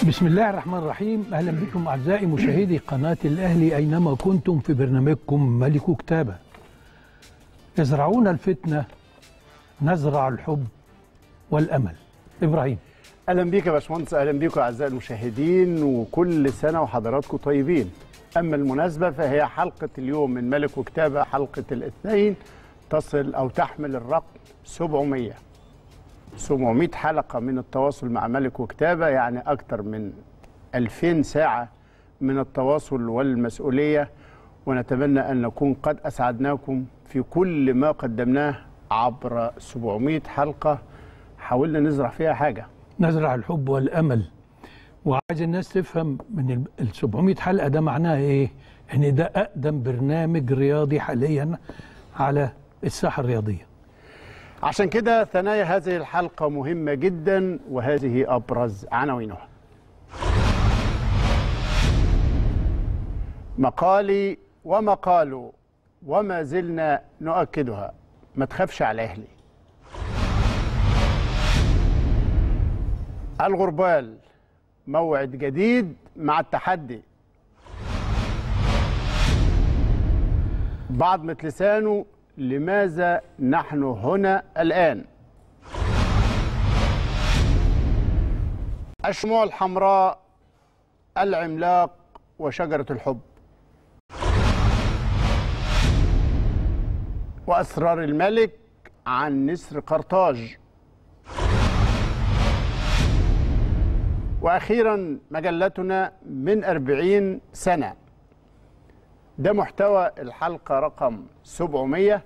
بسم الله الرحمن الرحيم اهلا بكم اعزائي مشاهدي قناه الاهلي اينما كنتم في برنامجكم ملك كتابه يزرعون الفتنه نزرع الحب والامل ابراهيم اهلا بيك يا باشمهندس اهلا بيكم اعزائي المشاهدين وكل سنه وحضراتكم طيبين اما المناسبه فهي حلقه اليوم من ملك وكتابه حلقه الاثنين تصل او تحمل الرقم 700 700 حلقه من التواصل مع ملك وكتابه يعني اكثر من 2000 ساعه من التواصل والمسؤوليه ونتمنى ان نكون قد اسعدناكم في كل ما قدمناه عبر 700 حلقه حاولنا نزرع فيها حاجه نزرع الحب والامل وعايز الناس تفهم من ال 700 حلقه ده معناها ايه ان ده اقدم برنامج رياضي حاليا على الساحه الرياضيه عشان كده ثنايا هذه الحلقة مهمة جدا وهذه أبرز عناوينها مقالي ومقاله وما زلنا نؤكدها ما تخافش على أهلي الغربال موعد جديد مع التحدي بعض مثل لسانه لماذا نحن هنا الآن الشموع الحمراء العملاق وشجرة الحب وأسرار الملك عن نسر قرطاج وأخيرا مجلتنا من أربعين سنة ده محتوى الحلقة رقم 700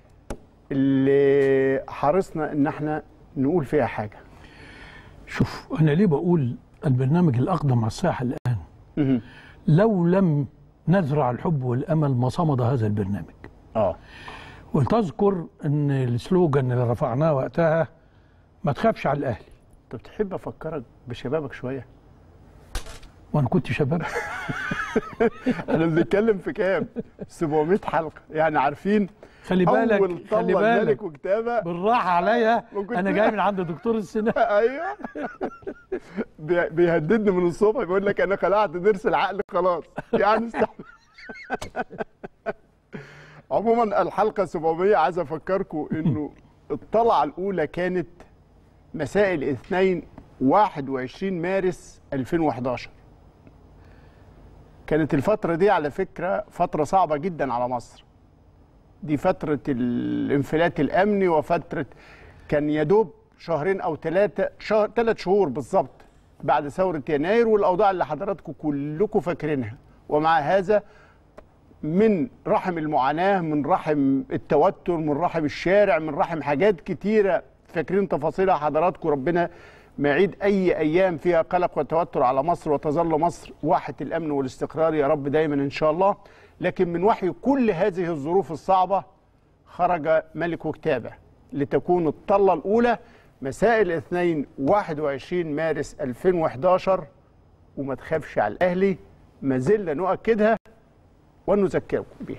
اللي حرصنا ان احنا نقول فيها حاجة شوف انا ليه بقول البرنامج الاقدم على الساحه الان لو لم نزرع الحب والامل ما صمد هذا البرنامج اه وتذكر ان السلوجان اللي رفعناه وقتها ما تخافش على الاهلي طب تحب افكرك بشبابك شوية وانا كنت شباب احنا بنتكلم في كام 700 حلقة يعني عارفين خلي بالك اول خلي طلة بالك الملك وكتابة بالراحه عليا ما كنت- انا جاي من عند دكتور السنان ايوه بي- بيهددني من الصبح بيقول لك انا خلعت ضرس العقل خلاص يعني استحمل عموما الحلقه 700 عايز افكركم انه الطلعه الاولى كانت مساء الاثنين 21 مارس 2011 كانت الفتره دي على فكره فتره صعبه جدا على مصر دي فتره الانفلات الامني وفتره كان يدوب شهرين او ثلاثه شهر ثلاث شهور بالظبط بعد ثوره يناير والاوضاع اللي حضراتكم كلكم فاكرينها ومع هذا من رحم المعاناه من رحم التوتر من رحم الشارع من رحم حاجات كتيره فاكرين تفاصيلها حضراتكم ربنا ما يعيد اي ايام فيها قلق وتوتر على مصر وتظل مصر واحه الامن والاستقرار يا رب دايما ان شاء الله لكن من وحي كل هذه الظروف الصعبه خرج ملك وكتابه لتكون الطلة الأولى مساء الاثنين 21 مارس 2011 وما تخافش على الأهلي ما زلنا نؤكدها ونذكركم بها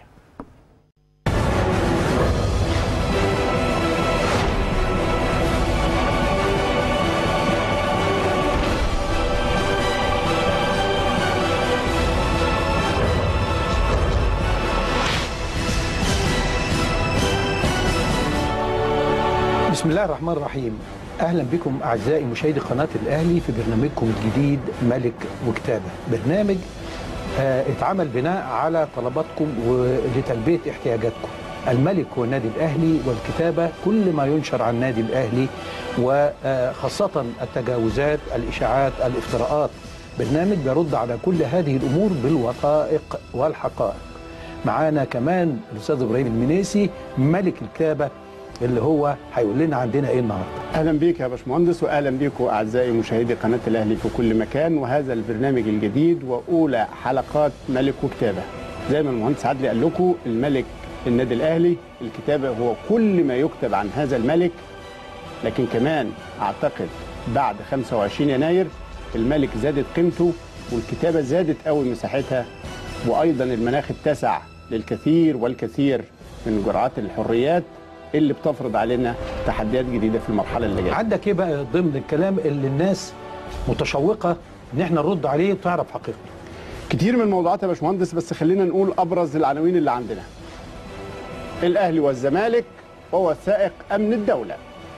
بسم الله الرحمن الرحيم اهلا بكم اعزائي مشاهدي قناه الاهلي في برنامجكم الجديد ملك وكتابه برنامج آه اتعمل بناء على طلباتكم ولتلبيه احتياجاتكم الملك هو النادي الاهلي والكتابه كل ما ينشر عن النادي الاهلي وخاصه التجاوزات الاشاعات الافتراءات برنامج بيرد على كل هذه الامور بالوثائق والحقائق معانا كمان الاستاذ ابراهيم المنيسي ملك الكتابه اللي هو هيقول لنا عندنا ايه النهارده أهلا بيك يا باشمهندس وأهلا بيكم أعزائي مشاهدي قناة الأهلي في كل مكان وهذا البرنامج الجديد وأولى حلقات ملك وكتابة زي ما المهندس عدلي قال لكم الملك النادي الأهلي الكتابة هو كل ما يكتب عن هذا الملك لكن كمان أعتقد بعد 25 يناير الملك زادت قيمته والكتابة زادت قوي مساحتها وأيضا المناخ اتسع للكثير والكثير من جرعات الحريات اللي بتفرض علينا تحديات جديده في المرحله اللي جايه عندك ايه بقى ضمن الكلام اللي الناس متشوقه ان احنا نرد عليه وتعرف حقيقته كتير من الموضوعات يا باشمهندس بس خلينا نقول ابرز العناوين اللي عندنا الاهلي والزمالك ووثائق امن الدوله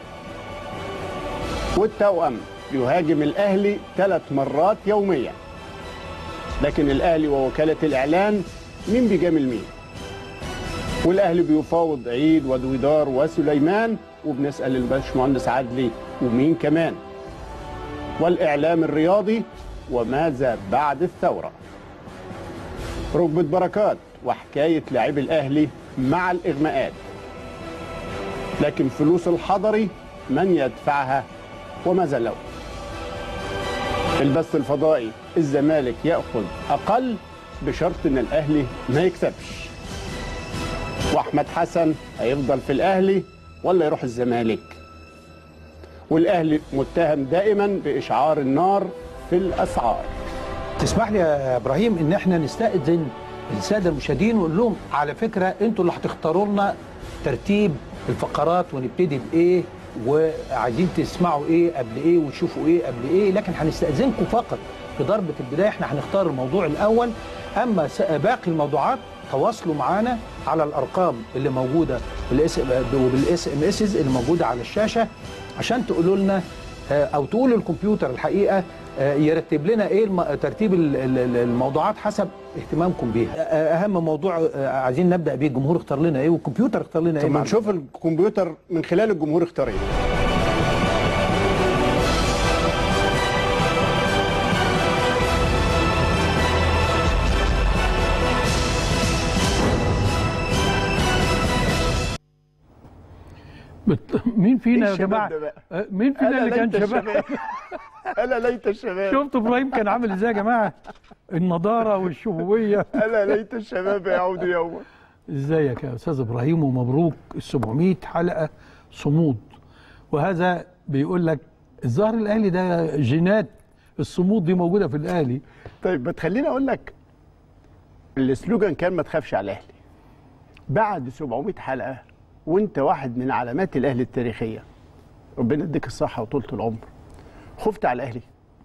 والتوأم يهاجم الاهلي ثلاث مرات يوميا لكن الاهلي ووكاله الاعلان مين بيجامل مين والاهلي بيفاوض عيد ودويدار وسليمان وبنسال الباشمهندس عدلي ومين كمان والاعلام الرياضي وماذا بعد الثوره ركبة بركات وحكاية لاعب الأهلي مع الإغماءات لكن فلوس الحضري من يدفعها وماذا لو البث الفضائي الزمالك يأخذ أقل بشرط أن الأهلي ما يكسبش وأحمد حسن هيفضل في الأهلي ولا يروح الزمالك والأهلي متهم دائما بإشعار النار في الأسعار تسمح لي يا ابراهيم ان احنا نستاذن الساده المشاهدين ونقول لهم على فكره انتوا اللي هتختاروا لنا ترتيب الفقرات ونبتدي بايه وعايزين تسمعوا ايه قبل ايه وتشوفوا ايه قبل ايه لكن هنستاذنكم فقط في ضربه البدايه احنا هنختار الموضوع الاول اما س- باقي الموضوعات تواصلوا معانا على الارقام اللي موجوده بالاس وبالاس ام اس اللي موجوده على الشاشه عشان تقولوا لنا آه، او تقولوا الكمبيوتر الحقيقه آه، يرتب لنا ايه الم- ترتيب ال- ال- الموضوعات حسب اهتمامكم بيها آه، اهم موضوع آه، عايزين نبدا بيه الجمهور اختار لنا ايه والكمبيوتر اختار لنا ايه طب ما معلش. نشوف الكمبيوتر من خلال الجمهور اختار ايه بت... مين فينا إيه يا الشباب جماعه ده بقى؟ آه، مين فينا ألا اللي كان ليت شباب الشباب ألا ليت الشباب شفت ابراهيم كان عامل ازاي يا جماعه النضاره والشبويه ألا ليت الشباب يعود يوما ازيك يا استاذ ابراهيم ومبروك ال 700 حلقه صمود وهذا بيقول لك الظاهر الاهلي ده جينات الصمود دي موجوده في الاهلي طيب ما تخليني اقول لك السلوجان كان ما تخافش على الاهلي بعد 700 حلقه وانت واحد من علامات الاهلي التاريخيه ربنا يديك الصحه وطولة العمر خفت على الاهلي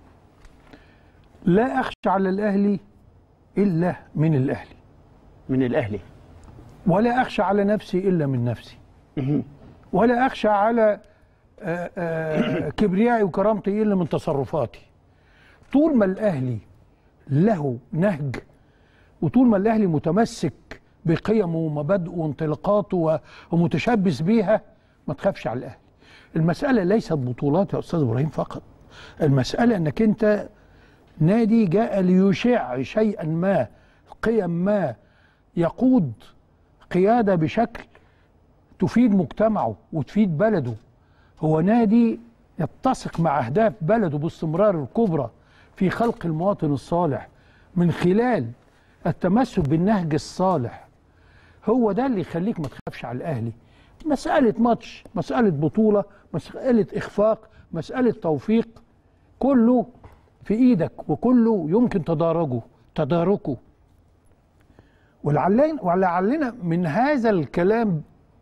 لا اخشى على الاهلي الا من الاهلي من الاهلي ولا اخشى على نفسي الا من نفسي ولا اخشى على آه، آه، كبريائي وكرامتي الا من تصرفاتي طول ما الاهلي له نهج وطول ما الاهلي متمسك بقيمه ومبادئه وانطلاقاته و- ومتشبث بيها ما تخافش على الاهلي المساله ليست بطولات يا استاذ ابراهيم فقط المساله انك انت نادي جاء ليشع شيئا ما قيم ما يقود قياده بشكل تفيد مجتمعه وتفيد بلده هو نادي يتسق مع اهداف بلده باستمرار الكبرى في خلق المواطن الصالح من خلال التمسك بالنهج الصالح هو ده اللي يخليك ما تخافش على الاهلي مساله ماتش مساله بطوله مساله اخفاق مساله توفيق كله في ايدك وكله يمكن تدارجه تداركه ولعلنا ولعلنا من هذا الكلام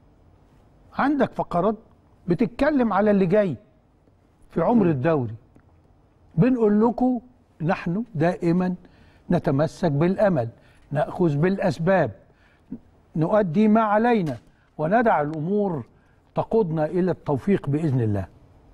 عندك فقرات بتتكلم على اللي جاي في عمر الدوري بنقول لكم نحن دائما نتمسك بالامل ناخذ بالاسباب نؤدي ما علينا وندع الامور تقودنا الى التوفيق باذن الله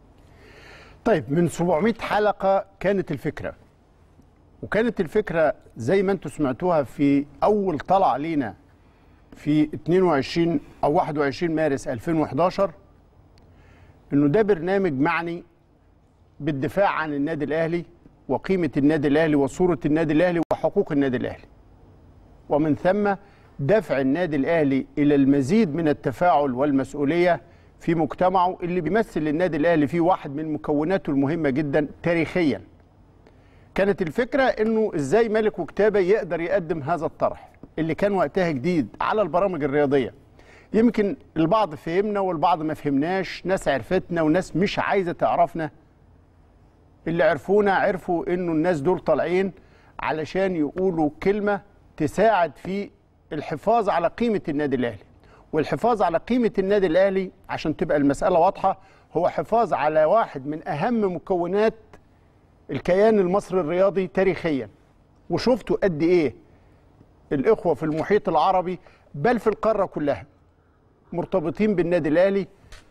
طيب من 700 حلقه كانت الفكره وكانت الفكره زي ما انتم سمعتوها في اول طلع لينا في 22 او 21 مارس 2011 انه ده برنامج معني بالدفاع عن النادي الاهلي وقيمه النادي الاهلي وصوره النادي الاهلي وحقوق النادي الاهلي ومن ثم دفع النادي الاهلي الى المزيد من التفاعل والمسؤوليه في مجتمعه اللي بيمثل النادي الاهلي فيه واحد من مكوناته المهمه جدا تاريخيا كانت الفكره انه ازاي ملك وكتابه يقدر يقدم هذا الطرح اللي كان وقتها جديد على البرامج الرياضيه يمكن البعض فهمنا والبعض ما فهمناش ناس عرفتنا وناس مش عايزه تعرفنا اللي عرفونا عرفوا انه الناس دول طالعين علشان يقولوا كلمه تساعد في الحفاظ على قيمه النادي الاهلي والحفاظ على قيمه النادي الاهلي عشان تبقى المساله واضحه هو حفاظ على واحد من اهم مكونات الكيان المصري الرياضي تاريخيا وشفتوا قد ايه الاخوه في المحيط العربي بل في القاره كلها مرتبطين بالنادي الاهلي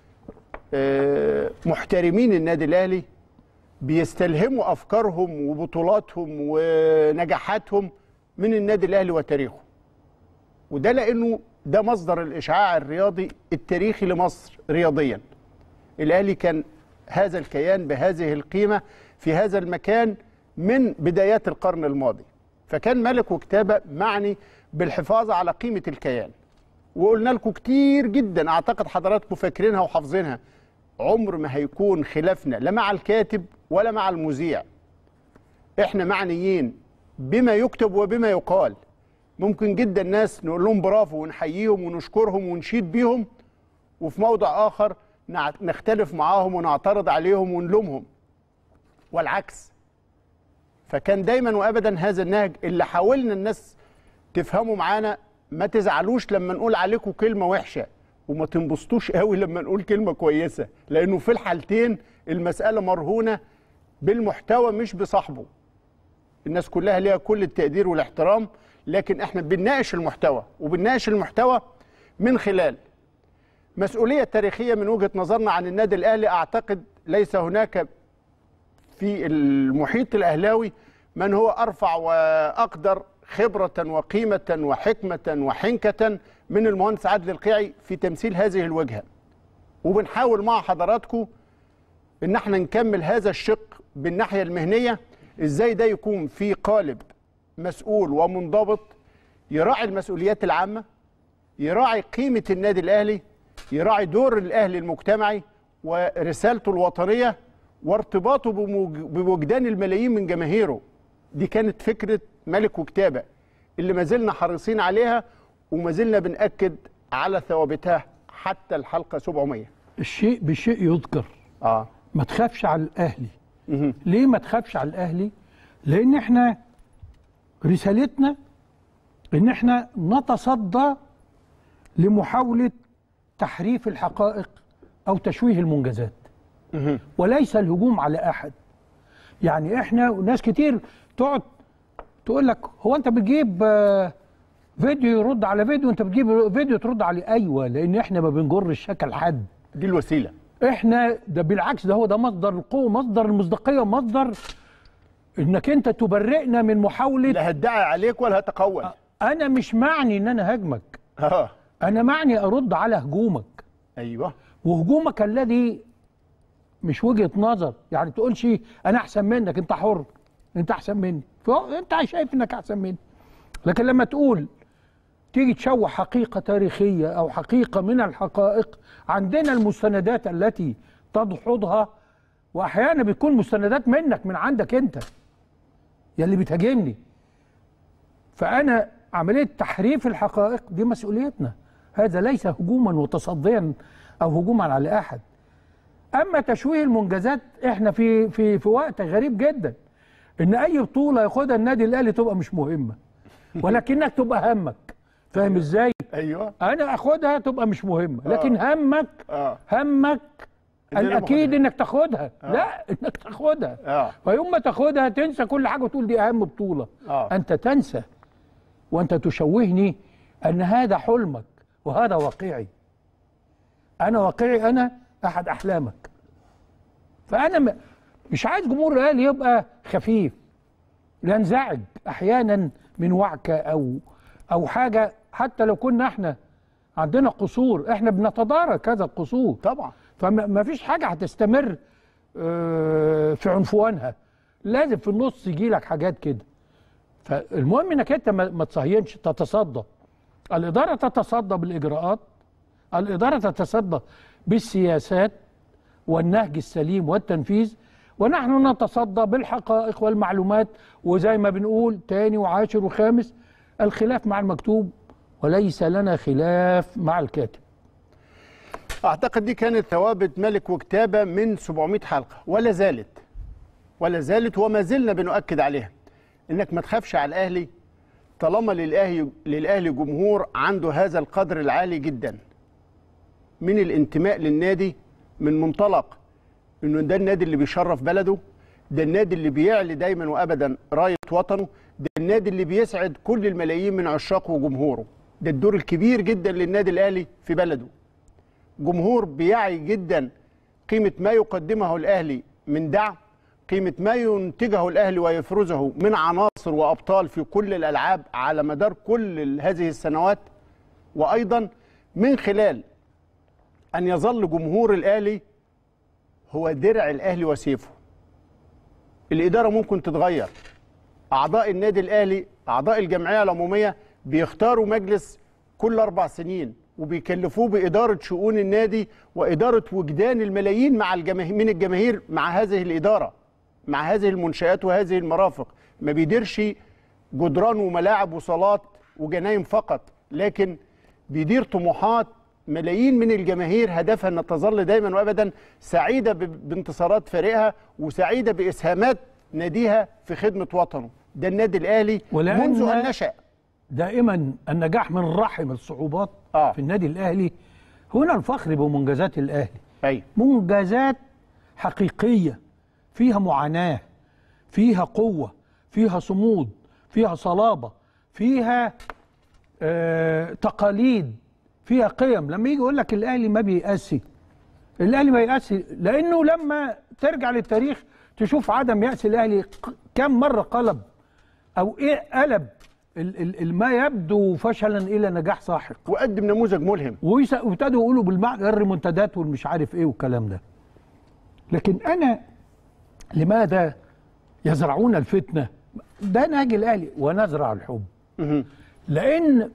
آه، محترمين النادي الاهلي بيستلهموا افكارهم وبطولاتهم ونجاحاتهم من النادي الاهلي وتاريخه وده لانه ده مصدر الاشعاع الرياضي التاريخي لمصر رياضيا الاهلي كان هذا الكيان بهذه القيمه في هذا المكان من بدايات القرن الماضي فكان ملك وكتابه معني بالحفاظ على قيمه الكيان وقلنا لكم كتير جدا اعتقد حضراتكم فاكرينها وحافظينها عمر ما هيكون خلافنا لا مع الكاتب ولا مع المذيع احنا معنيين بما يكتب وبما يقال ممكن جدا ناس نقول لهم برافو ونحييهم ونشكرهم ونشيد بيهم وفي موضع اخر نع- نختلف معاهم ونعترض عليهم ونلومهم والعكس فكان دايما وابدا هذا النهج اللي حاولنا الناس تفهموا معانا ما تزعلوش لما نقول عليكم كلمه وحشه وما تنبسطوش قوي لما نقول كلمه كويسه لانه في الحالتين المساله مرهونه بالمحتوى مش بصاحبه الناس كلها ليها كل التقدير والاحترام لكن احنا بنناقش المحتوى وبنناقش المحتوى من خلال مسؤوليه تاريخيه من وجهه نظرنا عن النادي الاهلي اعتقد ليس هناك في المحيط الاهلاوي من هو ارفع واقدر خبره وقيمه وحكمه وحنكه من المهندس عادل القيعي في تمثيل هذه الوجهه وبنحاول مع حضراتكم ان احنا نكمل هذا الشق بالناحيه المهنيه ازاي ده يكون في قالب مسؤول ومنضبط يراعي المسؤوليات العامه يراعي قيمه النادي الاهلي يراعي دور الاهلي المجتمعي ورسالته الوطنيه وارتباطه بموج- بوجدان الملايين من جماهيره دي كانت فكره ملك وكتابه اللي ما زلنا حريصين عليها وما زلنا بنأكد على ثوابتها حتى الحلقه 700 الشيء بشيء يذكر اه ما تخافش على الاهلي مهم. ليه ما تخافش على الاهلي لان احنا رسالتنا ان احنا نتصدى لمحاوله تحريف الحقائق او تشويه المنجزات مهم. وليس الهجوم على احد يعني احنا ناس كتير تقعد تقول لك هو انت بتجيب آه، فيديو يرد على فيديو انت بتجيب فيديو ترد عليه ايوه لان احنا ما بنجرش شكل حد دي الوسيله احنا ده بالعكس ده هو ده مصدر القوه مصدر المصداقيه مصدر انك انت تبرئنا من محاوله لا هدعي عليك ولا هتقول انا مش معني ان انا هاجمك اه انا معني ارد على هجومك ايوه وهجومك الذي مش وجهه نظر يعني تقولش انا احسن منك انت حر انت احسن مني فهو- انت شايف انك احسن مني لكن لما تقول تيجي تشوه حقيقه تاريخيه او حقيقه من الحقائق عندنا المستندات التي تدحضها واحيانا بتكون مستندات منك من عندك انت يا اللي بتهاجمني فانا عمليه تحريف الحقائق دي مسؤوليتنا هذا ليس هجوما وتصديا او هجوما على احد اما تشويه المنجزات احنا في في في وقت غريب جدا ان اي بطوله ياخدها النادي الاهلي تبقى مش مهمه ولكنك تبقى همك فاهم ازاي ايوه انا اخدها تبقى مش مهمه لكن همك اه همك إن أنا الاكيد باخدها. انك تاخدها لا انك تاخدها اه فيوم ما تاخدها تنسى كل حاجه وتقول دي اهم بطوله آه. انت تنسى وانت تشوهني ان هذا حلمك وهذا واقعي انا واقعي انا احد احلامك فانا م- مش عايز جمهور الاهلي يبقى خفيف ينزعج احيانا من وعكه او او حاجه حتى لو كنا احنا عندنا قصور احنا بنتدارك هذا القصور طبعا فما فيش حاجه هتستمر آه، في عنفوانها لازم في النص يجي لك حاجات كده فالمهم انك انت ما ما تصهينش تتصدى الاداره تتصدى بالاجراءات الاداره تتصدى بالسياسات والنهج السليم والتنفيذ ونحن نتصدى بالحقائق والمعلومات وزي ما بنقول تاني وعاشر وخامس الخلاف مع المكتوب وليس لنا خلاف مع الكاتب اعتقد دي كانت ثوابت ملك وكتابه من 700 حلقه ولا زالت ولا زالت وما زلنا بنؤكد عليها انك ما تخافش على الاهلي طالما للاهلي للاهلي جمهور عنده هذا القدر العالي جدا من الانتماء للنادي من منطلق انه ده النادي اللي بيشرف بلده ده النادي اللي بيعلي دايما وابدا رايه وطنه ده النادي اللي بيسعد كل الملايين من عشاقه وجمهوره ده الدور الكبير جدا للنادي الاهلي في بلده جمهور بيعي جدا قيمه ما يقدمه الاهلي من دعم قيمه ما ينتجه الاهلي ويفرزه من عناصر وابطال في كل الالعاب على مدار كل هذه السنوات وايضا من خلال ان يظل جمهور الاهلي هو درع الاهلي وسيفه الاداره ممكن تتغير اعضاء النادي الاهلي اعضاء الجمعيه العموميه بيختاروا مجلس كل اربع سنين وبيكلفوه باداره شؤون النادي واداره وجدان الملايين مع الجماهير من الجماهير مع هذه الاداره مع هذه المنشات وهذه المرافق ما بيديرش جدران وملاعب وصالات وجناين فقط لكن بيدير طموحات ملايين من الجماهير هدفها ان تظل دايما وابدا سعيده ب- بانتصارات فريقها وسعيده باسهامات ناديها في خدمه وطنه ده النادي الاهلي ولأن- منذ ان نشا دائما النجاح من رحم الصعوبات آه. في النادي الاهلي هنا الفخر بمنجزات الاهلي ايوه منجزات حقيقيه فيها معاناه فيها قوه فيها صمود فيها صلابه فيها آه تقاليد فيها قيم لما يجي يقول لك الاهلي ما بيأسي الاهلي ما يأسي لانه لما ترجع للتاريخ تشوف عدم يأس الاهلي ق- كم مره قلب او ايه قلب ال- ال- ال- ما يبدو فشلا الى نجاح ساحق وقدم نموذج ملهم ويس- وابتدوا يقولوا بالمعنى الريمونتادات والمش عارف ايه والكلام ده لكن انا لماذا يزرعون الفتنه ده نهج الاهلي ونزرع الحب مهم. لان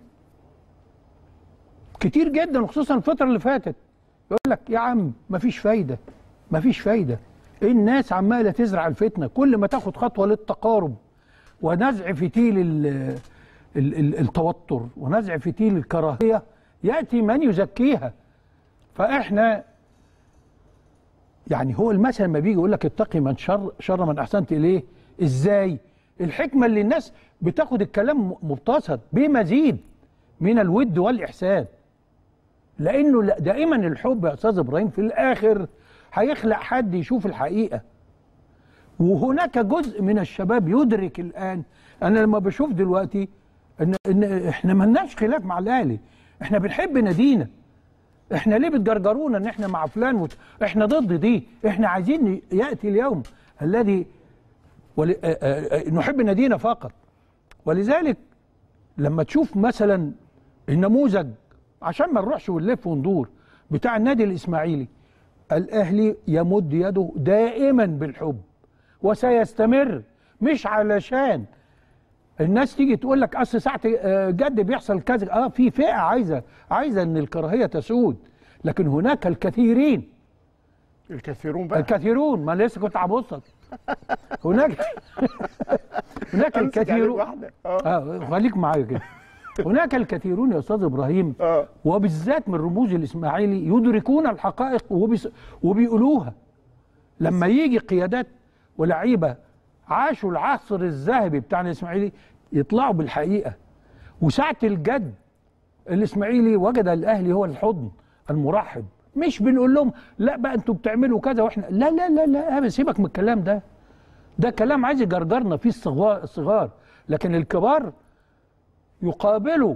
كتير جدا وخصوصا الفتره اللي فاتت يقول لك يا عم مفيش فايده مفيش فايده الناس عماله تزرع الفتنه كل ما تاخد خطوه للتقارب ونزع فتيل ال ال ال التوتر ونزع فتيل الكراهيه ياتي من يزكيها فاحنا يعني هو المثل لما بيجي يقول لك اتقي من شر شر من احسنت اليه ازاي الحكمه اللي الناس بتاخد الكلام مبتسط بمزيد من الود والاحسان لانه لا- دائما الحب يا استاذ ابراهيم في الاخر هيخلق حد يشوف الحقيقه وهناك جزء من الشباب يدرك الان انا لما بشوف دلوقتي ان ان احنا ملناش خلاف مع الاهلي احنا بنحب نادينا احنا ليه بتجرجرونا ان احنا مع فلان وت... احنا ضد دي احنا عايزين ياتي اليوم الذي ول... آه، آه، آه، نحب نادينا فقط ولذلك لما تشوف مثلا النموذج عشان ما نروحش ونلف وندور بتاع النادي الاسماعيلي الاهلي يمد يده دائما بالحب وسيستمر مش علشان الناس تيجي تقول لك اصل ساعه آه، جد بيحصل كذا اه في فئه عايزه عايزه ان الكراهيه تسود لكن هناك الكثيرين الكثيرون بقى الكثيرون ما أنا لسه كنت هبصك هناك هناك أمسك عليك الكثيرون واحدة. اه اه خليك معايا كده هناك الكثيرون يا استاذ ابراهيم اه وبالذات من رموز الاسماعيلي يدركون الحقائق وبيس وبيقولوها لما يجي قيادات ولعيبه عاشوا العصر الذهبي بتاع الاسماعيلي يطلعوا بالحقيقه وساعه الجد الاسماعيلي وجد الاهلي هو الحضن المرحب مش بنقول لهم لا بقى انتوا بتعملوا كذا واحنا لا لا لا لا أبدا سيبك من الكلام ده ده كلام عايز يجرجرنا فيه الصغار الصغار لكن الكبار يقابلوا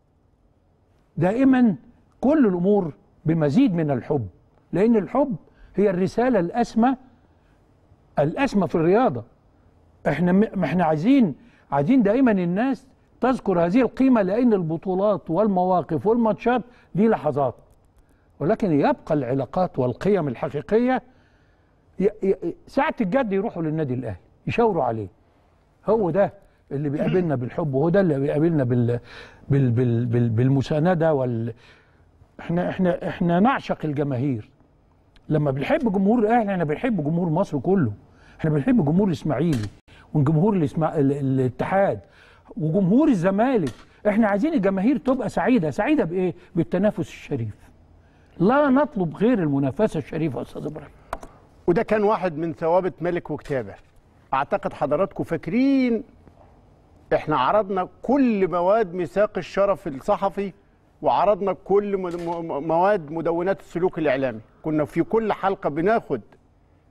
دائما كل الامور بمزيد من الحب لان الحب هي الرساله الاسمى الاسمى في الرياضه احنا م- احنا عايزين عايزين دائما الناس تذكر هذه القيمه لان البطولات والمواقف والماتشات دي لحظات ولكن يبقى العلاقات والقيم الحقيقيه ي- ي- ساعه الجد يروحوا للنادي الاهلي يشاوروا عليه هو ده اللي بيقابلنا بالحب وهو ده اللي بيقابلنا بال بال بال بال بالمسانده وال احنا احنا احنا نعشق الجماهير لما بنحب جمهور الاهلي احنا بنحب جمهور مصر كله احنا بنحب جمهور الاسماعيلي وجمهور الإسماع... ال- الاتحاد وجمهور الزمالك احنا عايزين الجماهير تبقى سعيده سعيده بايه بالتنافس الشريف لا نطلب غير المنافسه الشريفه يا استاذ ابراهيم وده كان واحد من ثوابت ملك وكتابه اعتقد حضراتكم فاكرين احنا عرضنا كل مواد ميثاق الشرف الصحفي وعرضنا كل مد- م- مواد مدونات السلوك الاعلامي كنا في كل حلقه بناخد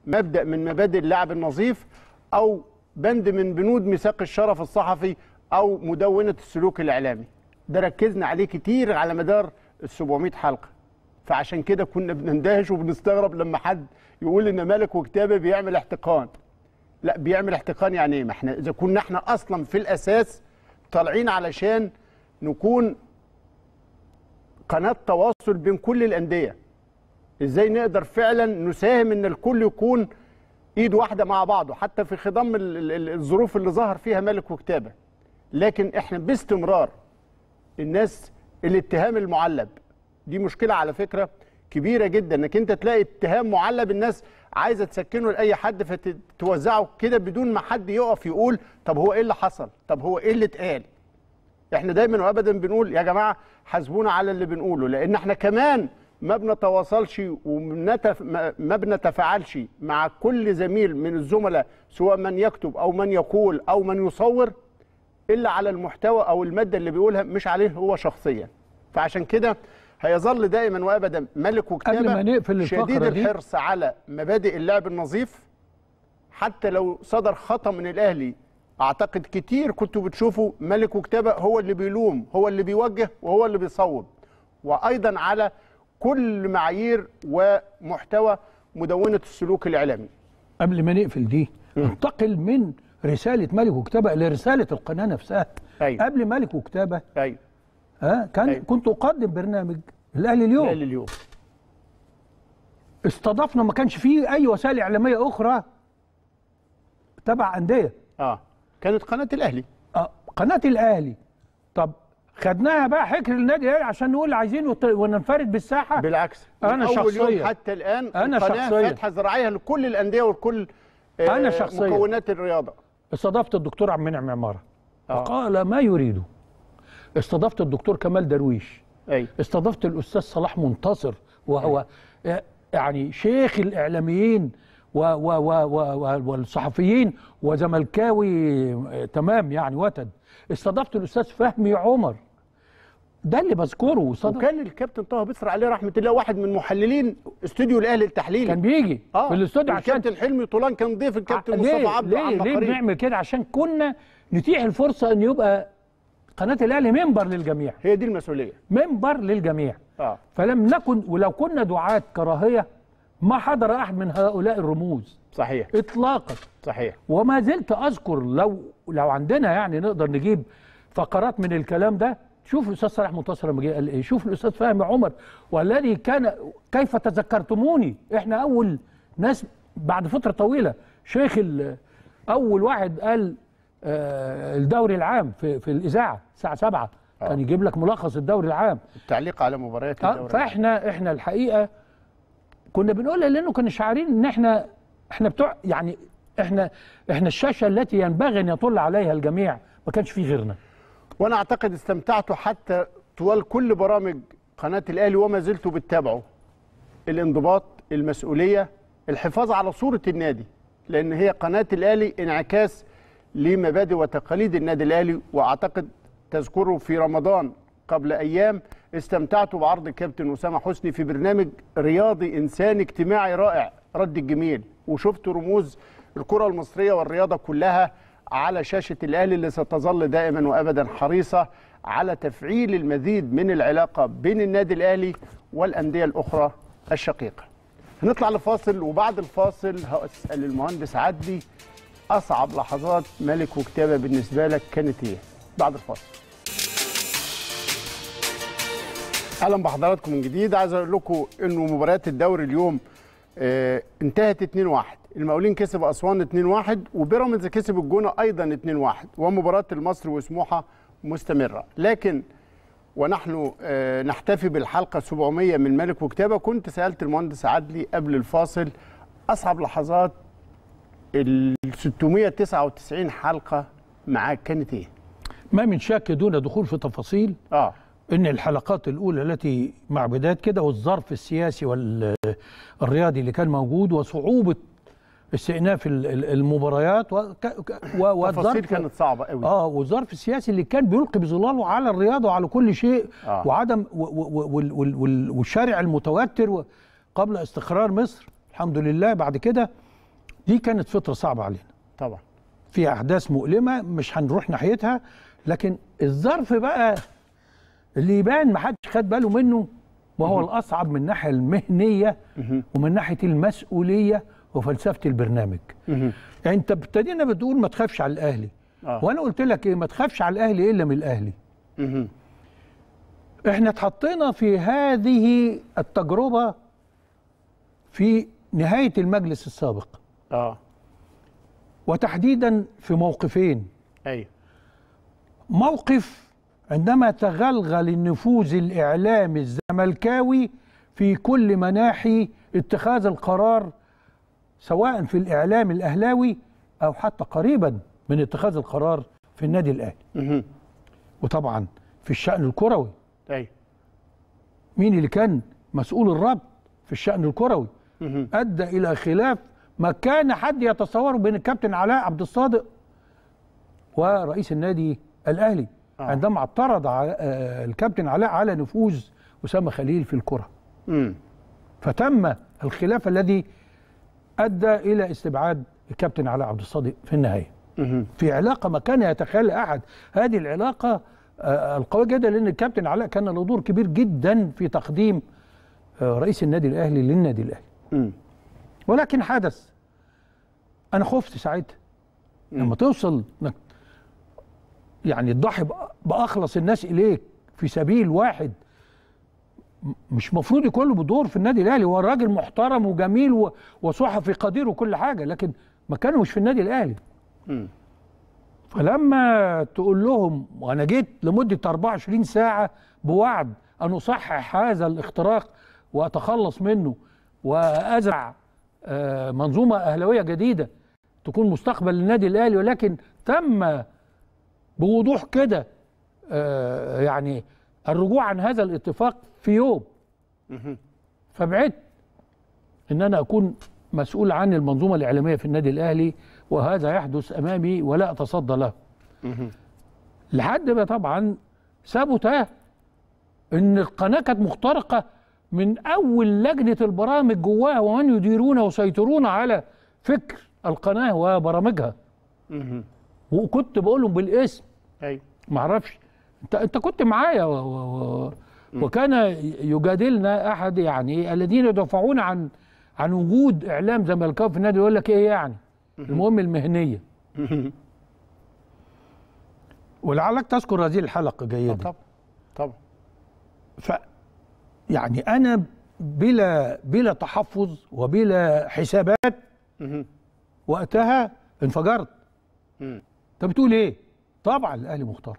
مبدا من مبادئ اللعب النظيف او بند من بنود ميثاق الشرف الصحفي او مدونه السلوك الاعلامي ده ركزنا عليه كتير على مدار ال 700 حلقه فعشان كده كنا بنندهش وبنستغرب لما حد يقول ان مالك وكتابه بيعمل احتقان لا بيعمل احتقان يعني ايه ما احنا اذا كنا احنا اصلا في الاساس طالعين علشان نكون قناه تواصل بين كل الانديه ازاي نقدر فعلا نساهم ان الكل يكون ايد واحده مع بعضه حتى في خضم ال- ال- ال- الظروف اللي ظهر فيها مالك وكتابه لكن احنا باستمرار الناس الاتهام المعلب دي مشكله على فكره كبيره جدا انك انت تلاقي اتهام معلب الناس عايزه تسكنه لاي حد فتوزعه كده بدون ما حد يقف يقول طب هو ايه اللي حصل طب هو ايه اللي اتقال احنا دايما وابدا بنقول يا جماعه حاسبونا على اللي بنقوله لان احنا كمان ما بنتواصلش ومنتف... ما ما بنتفاعلش مع كل زميل من الزملاء سواء من يكتب او من يقول او من يصور الا على المحتوى او الماده اللي بيقولها مش عليه هو شخصيا فعشان كده هيظل دائما وابدا ملك وكتابه قبل ما نقفل الفقرة شديد دي. الحرص على مبادئ اللعب النظيف حتى لو صدر خطأ من الأهلي أعتقد كتير كنتوا بتشوفوا ملك وكتابة هو اللي بيلوم هو اللي بيوجه وهو اللي بيصوب وأيضا على كل معايير ومحتوى مدونة السلوك الإعلامي قبل ما نقفل دي انتقل من رساله ملك وكتابه لرساله القناه نفسها أيوة. قبل ملك وكتابه أيوة ها كان أيوة. كنت اقدم برنامج الاهلي اليوم الأهلي اليوم استضفنا ما كانش فيه اي وسائل اعلاميه اخرى تبع انديه آه كانت قناة الأهلي آه، قناه الاهلي طب خدناها بقى حكر النادي الاهلي عشان نقول عايزين وت- وننفرد بالساحه بالعكس من أنا أول شخصياً. يوم حتى الآن أنا القناة شخصياً. فاتحة ذراعيها لكل الأندية وكل آه، أنا شخصياً. مكونات الرياضة استضفت الدكتور عبد المنعم عماره آه. وقال ما يريده استضفت الدكتور كمال درويش أيوة استضفت الاستاذ صلاح منتصر وهو يعني شيخ الاعلاميين و و و و و والصحفيين وزملكاوي آه، تمام يعني وتد استضفت الاستاذ فهمي عمر ده اللي بذكره استضف- وكان الكابتن طه بصر عليه رحمه الله واحد من محللين استوديو الاهلي التحليلي كان بيجي اه في الاستوديو عشان الكابتن حلمي طولان كان ضيف الكابتن ع- مصطفى ليه عبده ليه عم ليه قريب بنعمل كده عشان كنا نتيح الفرصه ان يبقى قناه الاهلي منبر للجميع هي دي المسؤوليه منبر للجميع اه فلم نكن ولو كنا دعاة كراهيه ما حضر احد من هؤلاء الرموز صحيح اطلاقا صحيح وما زلت اذكر لو لو عندنا يعني نقدر نجيب فقرات من الكلام ده شوف الاستاذ صلاح منتصر لما جه قال ايه شوف الاستاذ فهمي عمر والذي كان كيف تذكرتموني احنا اول ناس بعد فتره طويله شيخ ال- اول واحد قال آه، الدوري العام في في الاذاعه الساعه 7 كان يجيب لك ملخص الدوري العام التعليق على مباريات آه، الدوري فاحنا احنا الحقيقه كنا بنقولها لانه كنا شعارين ان احنا احنا بتوع يعني احنا احنا الشاشه التي ينبغي ان يطل عليها الجميع ما كانش في غيرنا وانا اعتقد استمتعتوا حتى طوال كل برامج قناه الاهلي وما زلتوا بتتابعوا الانضباط المسؤوليه الحفاظ على صوره النادي لان هي قناه الاهلي انعكاس لمبادئ وتقاليد النادي الاهلي واعتقد تذكروا في رمضان قبل ايام استمتعتوا بعرض الكابتن اسامه حسني في برنامج رياضي انساني اجتماعي رائع رد الجميل وشفتوا رموز الكره المصريه والرياضه كلها على شاشه الاهلي اللي ستظل دائما وابدا حريصه على تفعيل المزيد من العلاقه بين النادي الاهلي والانديه الاخرى الشقيقه. هنطلع لفاصل وبعد الفاصل هسال المهندس عدلي اصعب لحظات ملك وكتابه بالنسبه لك كانت ايه؟ بعد الفاصل. اهلا بحضراتكم من جديد عايز اقول لكم انه مباريات الدوري اليوم آه انتهت 2-1 المقاولين كسب اسوان 2-1 وبيراميدز كسب الجونه ايضا 2-1 ومباراه المصري وسموحه مستمره لكن ونحن آه نحتفي بالحلقه 700 من ملك وكتابه كنت سالت المهندس عدلي قبل الفاصل اصعب لحظات ال 699 حلقه معاك كانت ايه؟ ما من شك دون دخول في تفاصيل اه ان الحلقات الاولى التي مع بدايه كده والظرف السياسي والرياضي اللي كان موجود وصعوبه استئناف ال- ال- المباريات وك- ك- و- تفاصيل والظرف كانت صعبه قوي اه والظرف السياسي اللي كان بيلقي بظلاله على الرياضه وعلى كل شيء آه. وعدم و- و- وال- وال- وال- والشارع المتوتر و- قبل استقرار مصر الحمد لله بعد كده دي كانت فتره صعبه علينا طبعا في احداث مؤلمه مش هنروح ناحيتها لكن الظرف بقى اللي يبان ما حدش خد باله منه وهو الاصعب من الناحيه المهنيه ومن ناحيه المسؤوليه وفلسفه البرنامج يعني انت ابتدينا بتقول ما تخافش على الاهلي آه. وانا قلت لك ايه ما تخافش على الاهلي الا من الاهلي مهم. احنا اتحطينا في هذه التجربه في نهايه المجلس السابق اه وتحديدا في موقفين ايوه موقف عندما تغلغل النفوذ الاعلامي الزملكاوي في كل مناحي اتخاذ القرار سواء في الاعلام الاهلاوي او حتى قريبا من اتخاذ القرار في النادي الاهلي مهم. وطبعا في الشان الكروي ايوه مين اللي كان مسؤول الربط في الشان الكروي مهم. ادى الى خلاف ما كان حد يتصوره بين الكابتن علاء عبد الصادق ورئيس النادي الاهلي آه. آه. عندما اعترض على آه، الكابتن علاء على نفوذ اسامه خليل في الكره مم. فتم الخلاف الذي ادى الى استبعاد الكابتن علاء عبد الصادق في النهايه مهم. في علاقه ما كان يتخيلها احد هذه العلاقه آه، القويه جدا لان الكابتن علاء كان له دور كبير جدا في تقديم آه، رئيس النادي الاهلي للنادي الاهلي مم. ولكن حدث انا خفت ساعتها لما توصل انك يعني تضحي بأ- باخلص الناس اليك في سبيل واحد م- مش مفروض يكون له بدور في النادي الاهلي هو راجل محترم وجميل و- وصحفي قدير وكل حاجه لكن مكانه مش في النادي الاهلي مم. فلما تقول لهم وانا جيت لمده 24 ساعه بوعد ان اصحح هذا الاختراق واتخلص منه وازرع آه، منظومه اهلاويه جديده تكون مستقبل للنادي الاهلي ولكن تم بوضوح كده آه، يعني الرجوع عن هذا الاتفاق في يوم مهم. فبعدت ان انا اكون مسؤول عن المنظومه الاعلاميه في النادي الاهلي وهذا يحدث امامي ولا اتصدى له مهم. لحد ما طبعا ثبت ان القناه كانت مخترقه من اول لجنه البرامج جواها ومن يديرون ويسيطرون على فكر القناه وبرامجها مهم. وكنت بقولهم بالاسم ايوه معرفش انت انت كنت معايا و... و... و... وكان يجادلنا احد يعني الذين يدافعون عن عن وجود اعلام زملكاوي في النادي يقول لك ايه يعني المهم المهنيه مهم. ولعلك تذكر هذه الحلقه آه، جيدا طبعا طبعا ف يعني انا بلا بلا تحفظ وبلا حسابات مهم. وقتها انفجرت مم. انت بتقول ايه طبعا الاهلي مخترق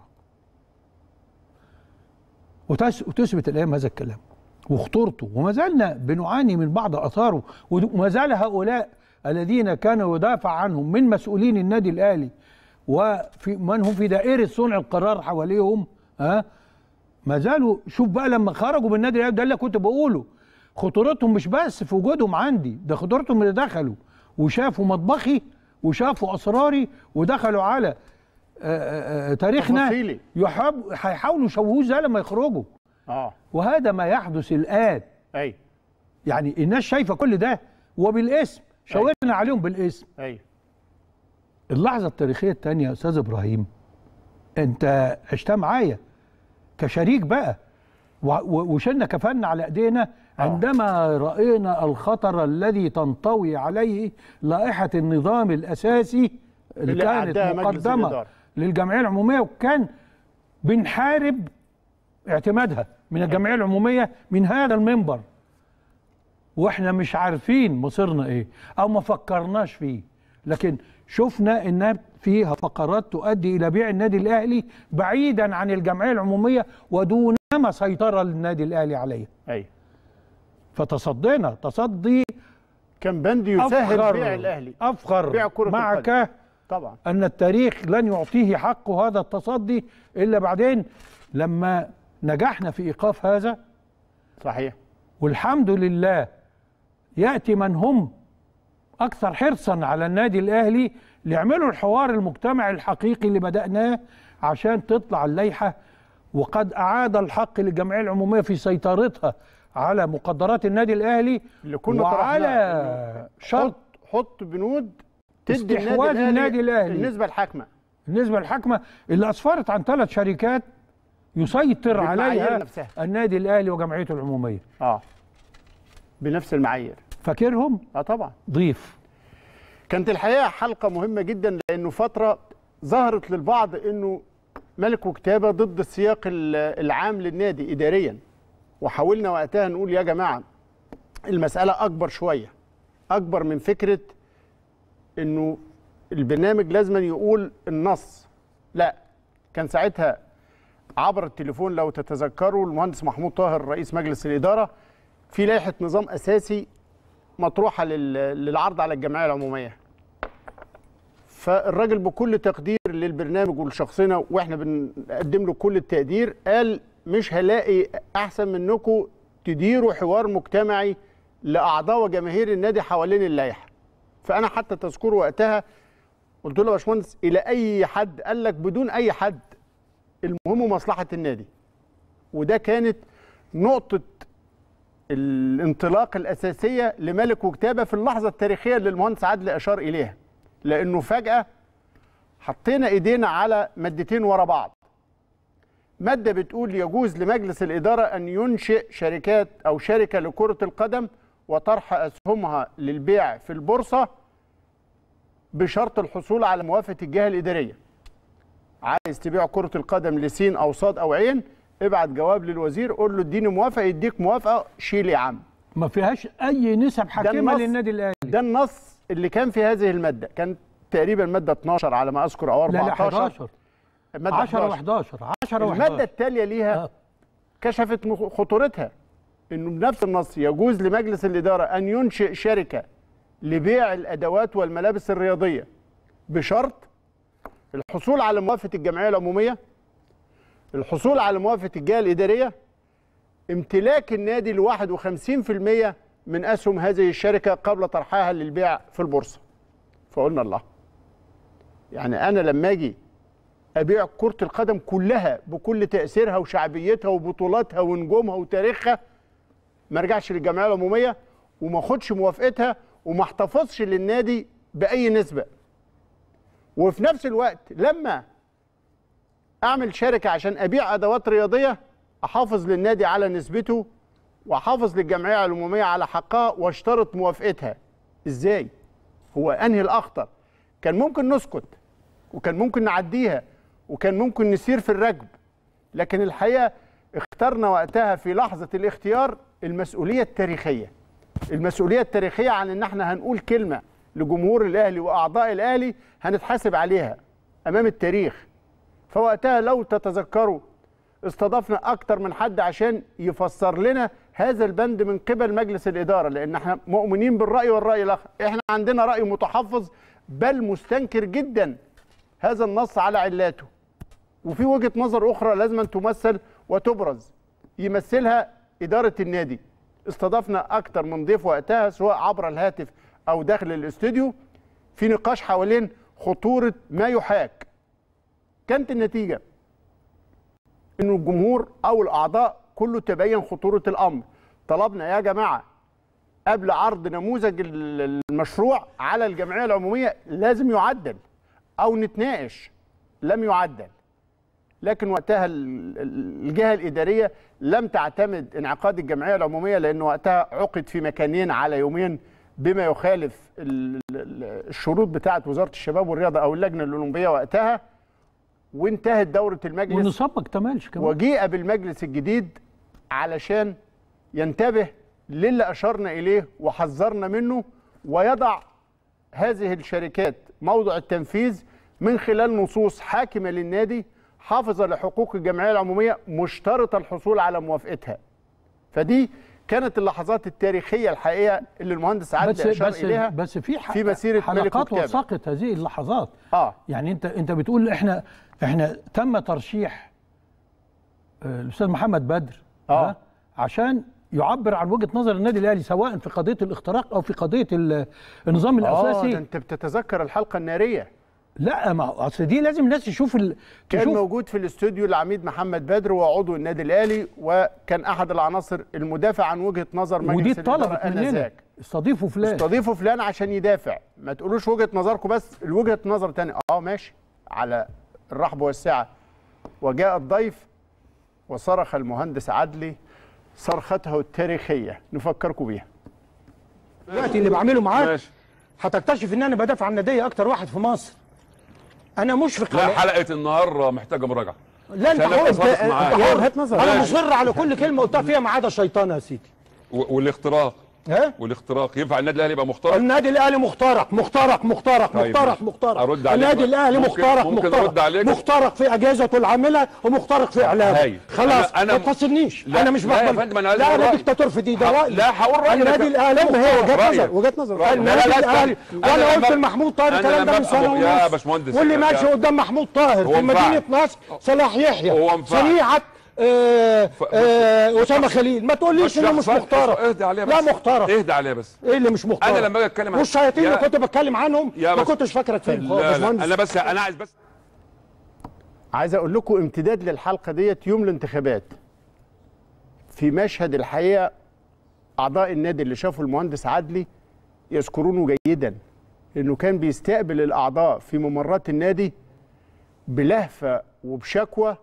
وتس وتثبت الايام هذا الكلام وخطورته وما زلنا بنعاني من بعض اثاره ود- وما زال هؤلاء الذين كانوا يدافع عنهم من مسؤولين النادي الاهلي وفي من هم في دائره صنع القرار حواليهم ها ما زالوا شوف بقى لما خرجوا من النادي الاهلي ده اللي كنت بقوله خطورتهم مش بس في وجودهم عندي ده خطورتهم اللي دخلوا وشافوا مطبخي وشافوا اسراري ودخلوا على آه، آه، آه، تاريخنا تفاصيلي. يحب هيحاولوا يشوهوه زي لما يخرجوا اه وهذا ما يحدث الان ايوه يعني الناس شايفه كل ده وبالاسم شاورنا عليهم بالاسم ايوه اللحظه التاريخيه الثانيه يا استاذ ابراهيم انت عشتها معايا كشريك بقى و- و- وشلنا كفنا على ايدينا عندما راينا الخطر الذي تنطوي عليه لائحه النظام الاساسي اللي, اللي كانت أعداها مجلس مقدمه الإدارة. للجمعيه العموميه وكان بنحارب اعتمادها من الجمعيه العموميه من هذا المنبر واحنا مش عارفين مصيرنا ايه او ما فكرناش فيه لكن شفنا انها فيها فقرات تؤدي الى بيع النادي الاهلي بعيدا عن الجمعيه العموميه ودونما سيطره للنادي الاهلي عليه ايوه فتصدينا تصدي كان بند يسهل افخر بيع الاهلي افخر بيع كرة معك طبعا ان التاريخ لن يعطيه حقه هذا التصدي الا بعدين لما نجحنا في ايقاف هذا صحيح والحمد لله ياتي من هم اكثر حرصا على النادي الاهلي ليعملوا الحوار المجتمعي الحقيقي اللي بداناه عشان تطلع اللائحه وقد اعاد الحق للجمعيه العموميه في سيطرتها على مقدرات النادي الاهلي اللي كنا وعلى طرحناه. شرط حط بنود تدي استحواذ النادي الأهلي. النسبه الحاكمه بالنسبه للحكمه اللي اسفرت عن ثلاث شركات يسيطر بالمعايير عليها نفسها. النادي الاهلي وجمعيته العموميه اه بنفس المعايير فاكرهم اه طبعا ضيف كانت الحقيقه حلقه مهمه جدا لانه فتره ظهرت للبعض انه ملك وكتابه ضد السياق ال- العام للنادي اداريا وحاولنا وقتها نقول يا جماعه المساله اكبر شويه اكبر من فكره انه البرنامج لازم يقول النص لا كان ساعتها عبر التليفون لو تتذكروا المهندس محمود طاهر رئيس مجلس الاداره في لائحه نظام اساسي مطروحه لل- للعرض على الجمعيه العموميه فالراجل بكل تقدير للبرنامج ولشخصنا واحنا بنقدم له كل التقدير قال مش هلاقي احسن منكم تديروا حوار مجتمعي لاعضاء وجماهير النادي حوالين اللائحه فانا حتى تذكر وقتها قلت له يا باشمهندس الى اي حد قال لك بدون اي حد المهم مصلحه النادي وده كانت نقطه الانطلاق الاساسيه لملك وكتابه في اللحظه التاريخيه اللي المهندس عادل اشار اليها لانه فجاه حطينا ايدينا على مادتين ورا بعض ماده بتقول يجوز لمجلس الاداره ان ينشئ شركات او شركه لكره القدم وطرح اسهمها للبيع في البورصه بشرط الحصول على موافقه الجهه الاداريه عايز تبيع كره القدم لسين او صاد او عين ابعت جواب للوزير قول له اديني موافقه يديك موافقه شيل يا عم ما فيهاش اي نسب حاكمه النص. للنادي الاهلي ده النص اللي كان في هذه الماده كان تقريبا ماده 12 على ما اذكر او لا لا 14 11 الماده 10 11 و11 10 الماده و11 التاليه ليها آه. كشفت مخ- خطورتها انه بنفس النص يجوز لمجلس الاداره ان ينشئ شركه لبيع الادوات والملابس الرياضيه بشرط الحصول على موافقه الجمعيه العموميه الحصول على موافقه الجهه الاداريه امتلاك النادي ل 51% من اسهم هذه الشركه قبل طرحها للبيع في البورصه فقلنا الله يعني انا لما اجي ابيع كره القدم كلها بكل تاثيرها وشعبيتها وبطولاتها ونجومها وتاريخها ما ارجعش للجمعيه العموميه وما اخدش موافقتها وما احتفظش للنادي باي نسبه وفي نفس الوقت لما اعمل شركه عشان ابيع ادوات رياضيه احافظ للنادي على نسبته واحافظ للجمعيه العموميه على حقها واشترط موافقتها ازاي هو انهي الاخطر كان ممكن نسكت وكان ممكن نعديها وكان ممكن نسير في الركب لكن الحقيقه اخترنا وقتها في لحظه الاختيار المسؤوليه التاريخيه المسؤوليه التاريخيه عن ان احنا هنقول كلمه لجمهور الاهلي واعضاء الاهلي هنتحاسب عليها امام التاريخ فوقتها لو تتذكروا استضفنا اكتر من حد عشان يفسر لنا هذا البند من قبل مجلس الاداره لان احنا مؤمنين بالراي والراي الاخر احنا عندنا راي متحفظ بل مستنكر جدا هذا النص على علاته وفي وجهه نظر اخرى لازم أن تمثل وتبرز يمثلها اداره النادي استضفنا اكتر من ضيف وقتها سواء عبر الهاتف او داخل الاستوديو في نقاش حوالين خطوره ما يحاك كانت النتيجه انه الجمهور او الاعضاء كله تبين خطوره الامر طلبنا يا جماعه قبل عرض نموذج ال- المشروع على الجمعيه العموميه لازم يعدل او نتناقش لم يعدل لكن وقتها ال- ال- الجهه الاداريه لم تعتمد انعقاد الجمعيه العموميه لان وقتها عقد في مكانين على يومين بما يخالف ال- ال- الشروط بتاعه وزاره الشباب والرياضه او اللجنه الاولمبيه وقتها وانتهت دوره المجلس والنصاب ما اكتملش كمان وجيء بالمجلس الجديد علشان ينتبه للي اشرنا اليه وحذرنا منه ويضع هذه الشركات موضع التنفيذ من خلال نصوص حاكمه للنادي حافظه لحقوق الجمعيه العموميه مشترطه الحصول على موافقتها. فدي كانت اللحظات التاريخيه الحقيقه اللي المهندس بس عادل اشار بس اليها بس في ح- في مسيرة ملك حلقات وكتابة. وثقت هذه اللحظات اه يعني انت انت بتقول احنا احنا تم ترشيح آه، الاستاذ محمد بدر آه. ها، عشان يعبر عن وجهه نظر النادي الاهلي سواء في قضيه الاختراق او في قضيه ال- النظام اه ده الاساسي انت بتتذكر الحلقه الناريه لا ما هو اصل دي لازم الناس تشوف ال... كان تشوف موجود في الاستوديو العميد محمد بدر وعضو النادي الاهلي وكان احد العناصر المدافع عن وجهه نظر مجلس ودي الإدارة اتطلبت مننا آنذاك. استضيفوا فلان استضيفوا فلان عشان يدافع ما تقولوش وجهه نظركم بس الوجهه نظر تاني اه ماشي على الرحب والسعه وجاء الضيف وصرخ المهندس عدلي صرخته التاريخيه نفكركم بيها دلوقتي اللي بعمله معاك ماشي هتكتشف ان انا بدافع عن الناديه اكتر واحد في مصر انا مشفق لا على حلقه النهار محتاجه مراجعه لا انت عشان أبقى حر صادق انت معاك. انت يا حر وجهة نظر. انا ماشي. مصر على كل كلمه قلتها فيها ما عدا الشيطان يا سيدي و- والاختراق ها والاختراق ينفع النادي الاهلي يبقى مخترق النادي الاهلي مخترق مخترق مخترق طيب مخترق ماشي. مخترق أرد عليك النادي بقى. الاهلي ممكن- مخترق ممكن مخترق أرد عليك؟ مخترق في اجهزته العامله ومخترق في اعلامه هايل. خلاص أنا- أنا- ما تفصلنيش لا، انا مش لا يا بقبل فندم، أنا عايز لا أقول انا رأيي. دكتاتور في دي ده ه- رايي لا، هقول رأيي النادي لكن- الاهلي ما هي وجهة رأيي. نظر وجهة نظر رأيي. النادي لا، لا، الاهلي استنى. أنا وانا قلت لما- لمحمود طاهر أنا الكلام ده لما من سنه أبقى- يا ونص باشمهندس، واللي يا- ماشي قدام محمود طاهر هو في مفعل. مدينه نصر صلاح يحيى هو مفعل. شريعه آه، آه، اسامه خليل ما تقوليش انه مش شخص- مخترق اهدى عليها بس لا مخترق اهدى عليها بس ايه اللي مش مخترق أنا لما أجي أتكلم عن- والشياطين اللي يا- كنت بتكلم عنهم يا ما بس- كنتش فاكرك فيهم خالص لا لا باشمهندس. انا بس انا عايز بس عايز اقول لكم امتداد للحلقه ديت يوم الانتخابات في مشهد الحقيقه اعضاء النادي اللي شافوا المهندس عدلي يذكرونه جيدا انه كان بيستقبل الاعضاء في ممرات النادي بلهفه وبشكوى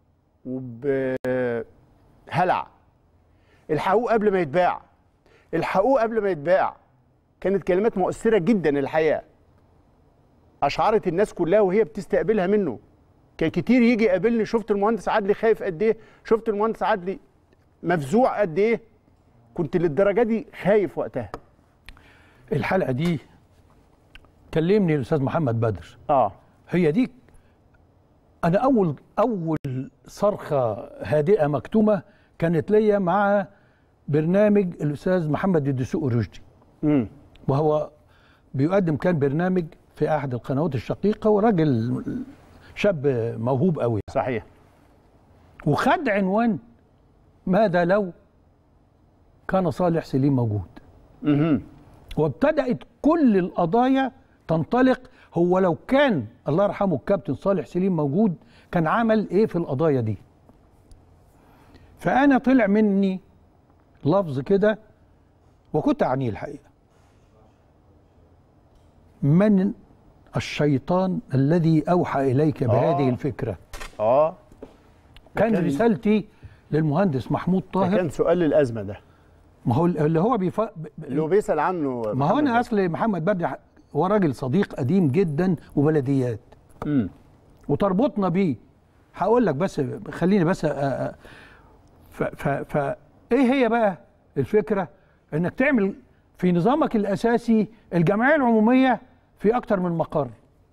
وبهلع الحقوق قبل ما يتباع الحقوق قبل ما يتباع كانت كلمات مؤثره جدا الحقيقه اشعرت الناس كلها وهي بتستقبلها منه كان كتير يجي يقابلني شفت المهندس عدلي خايف قد ايه شفت المهندس عدلي مفزوع قد ايه كنت للدرجه دي خايف وقتها الحلقه دي كلمني الاستاذ محمد بدر اه هي دي انا اول اول صرخه هادئه مكتومه كانت ليا مع برنامج الاستاذ محمد الدسوقي رشدي امم وهو بيقدم كان برنامج في احد القنوات الشقيقه وراجل شاب موهوب قوي صحيح وخد عنوان ماذا لو كان صالح سليم موجود امم وابتدأت كل القضايا تنطلق هو لو كان الله يرحمه الكابتن صالح سليم موجود كان عمل ايه في القضايا دي فانا طلع مني لفظ كده وكنت اعنيه الحقيقه من الشيطان الذي اوحى اليك بهذه آه. الفكره اه كان كان- رسالتي للمهندس محمود ده طاهر كان سؤال الازمه ده ما هو اللي هو بيف... اللي هو بيسال عنه ما هو انا اصل محمد بدر هو راجل صديق قديم جدا وبلديات امم وتربطنا بيه هقول لك بس خليني بس أ... أ... ف... ف... ف ايه هي بقى الفكره انك تعمل في نظامك الاساسي الجمعيه العموميه في اكتر من مقر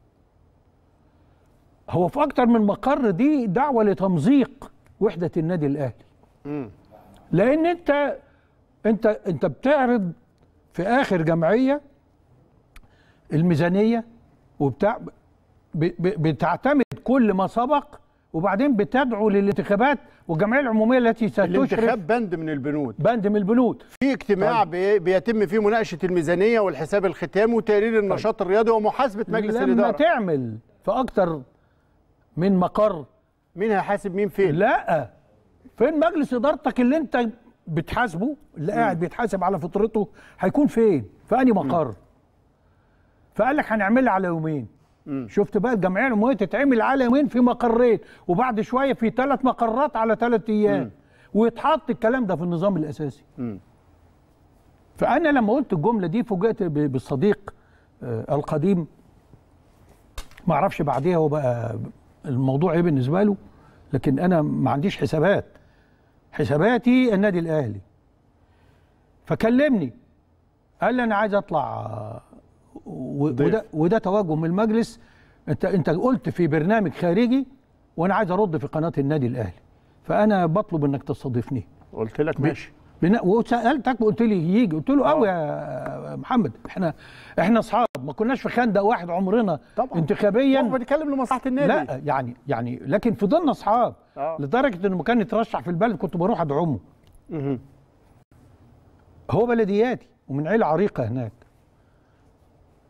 هو في اكتر من مقر دي دعوه لتمزيق وحده النادي الاهلي امم لان انت انت انت بتعرض في اخر جمعيه الميزانيه وبتاع ب- ب- بتعتمد كل ما سبق وبعدين بتدعو للانتخابات والجمعيه العموميه التي ستشرف الانتخاب بند من البنود بند من البنود في اجتماع بي بيتم فيه مناقشه الميزانيه والحساب الختامي وتقرير النشاط الرياضي ومحاسبه مجلس لما الاداره تعمل في اكتر من مقر مين هيحاسب مين فين لا فين مجلس ادارتك اللي انت بتحاسبه اللي قاعد بيتحاسب على فطرته هيكون فين في انهي مقر فقال لك هنعملها على يومين شفت بقى الجمعيه العموميه تتعمل على يومين في مقرين وبعد شويه في ثلاث مقرات على ثلاث ايام ويتحط الكلام ده في النظام الاساسي فانا لما قلت الجمله دي فوجئت ب- بالصديق آه، القديم ما اعرفش بعديها هو بقى الموضوع ايه بالنسبه له لكن انا ما عنديش حسابات حساباتي النادي الاهلي فكلمني قال لي انا عايز اطلع آه، و- ضيف. وده وده توجه من المجلس انت انت قلت في برنامج خارجي وانا عايز ارد في قناه النادي الاهلي فانا بطلب انك تستضيفني قلت لك ماشي بنا- وسالتك قلت لي يجي قلت له قوي يا محمد احنا احنا اصحاب ما كناش في خندق واحد عمرنا طبعا انتخابيا هو بيتكلم لمصلحه النادي لا يعني يعني لكن فضلنا اصحاب آه. لدرجه انه كان يترشح في البلد كنت بروح ادعمه مهم. هو بلدياتي ومن عيله عريقه هناك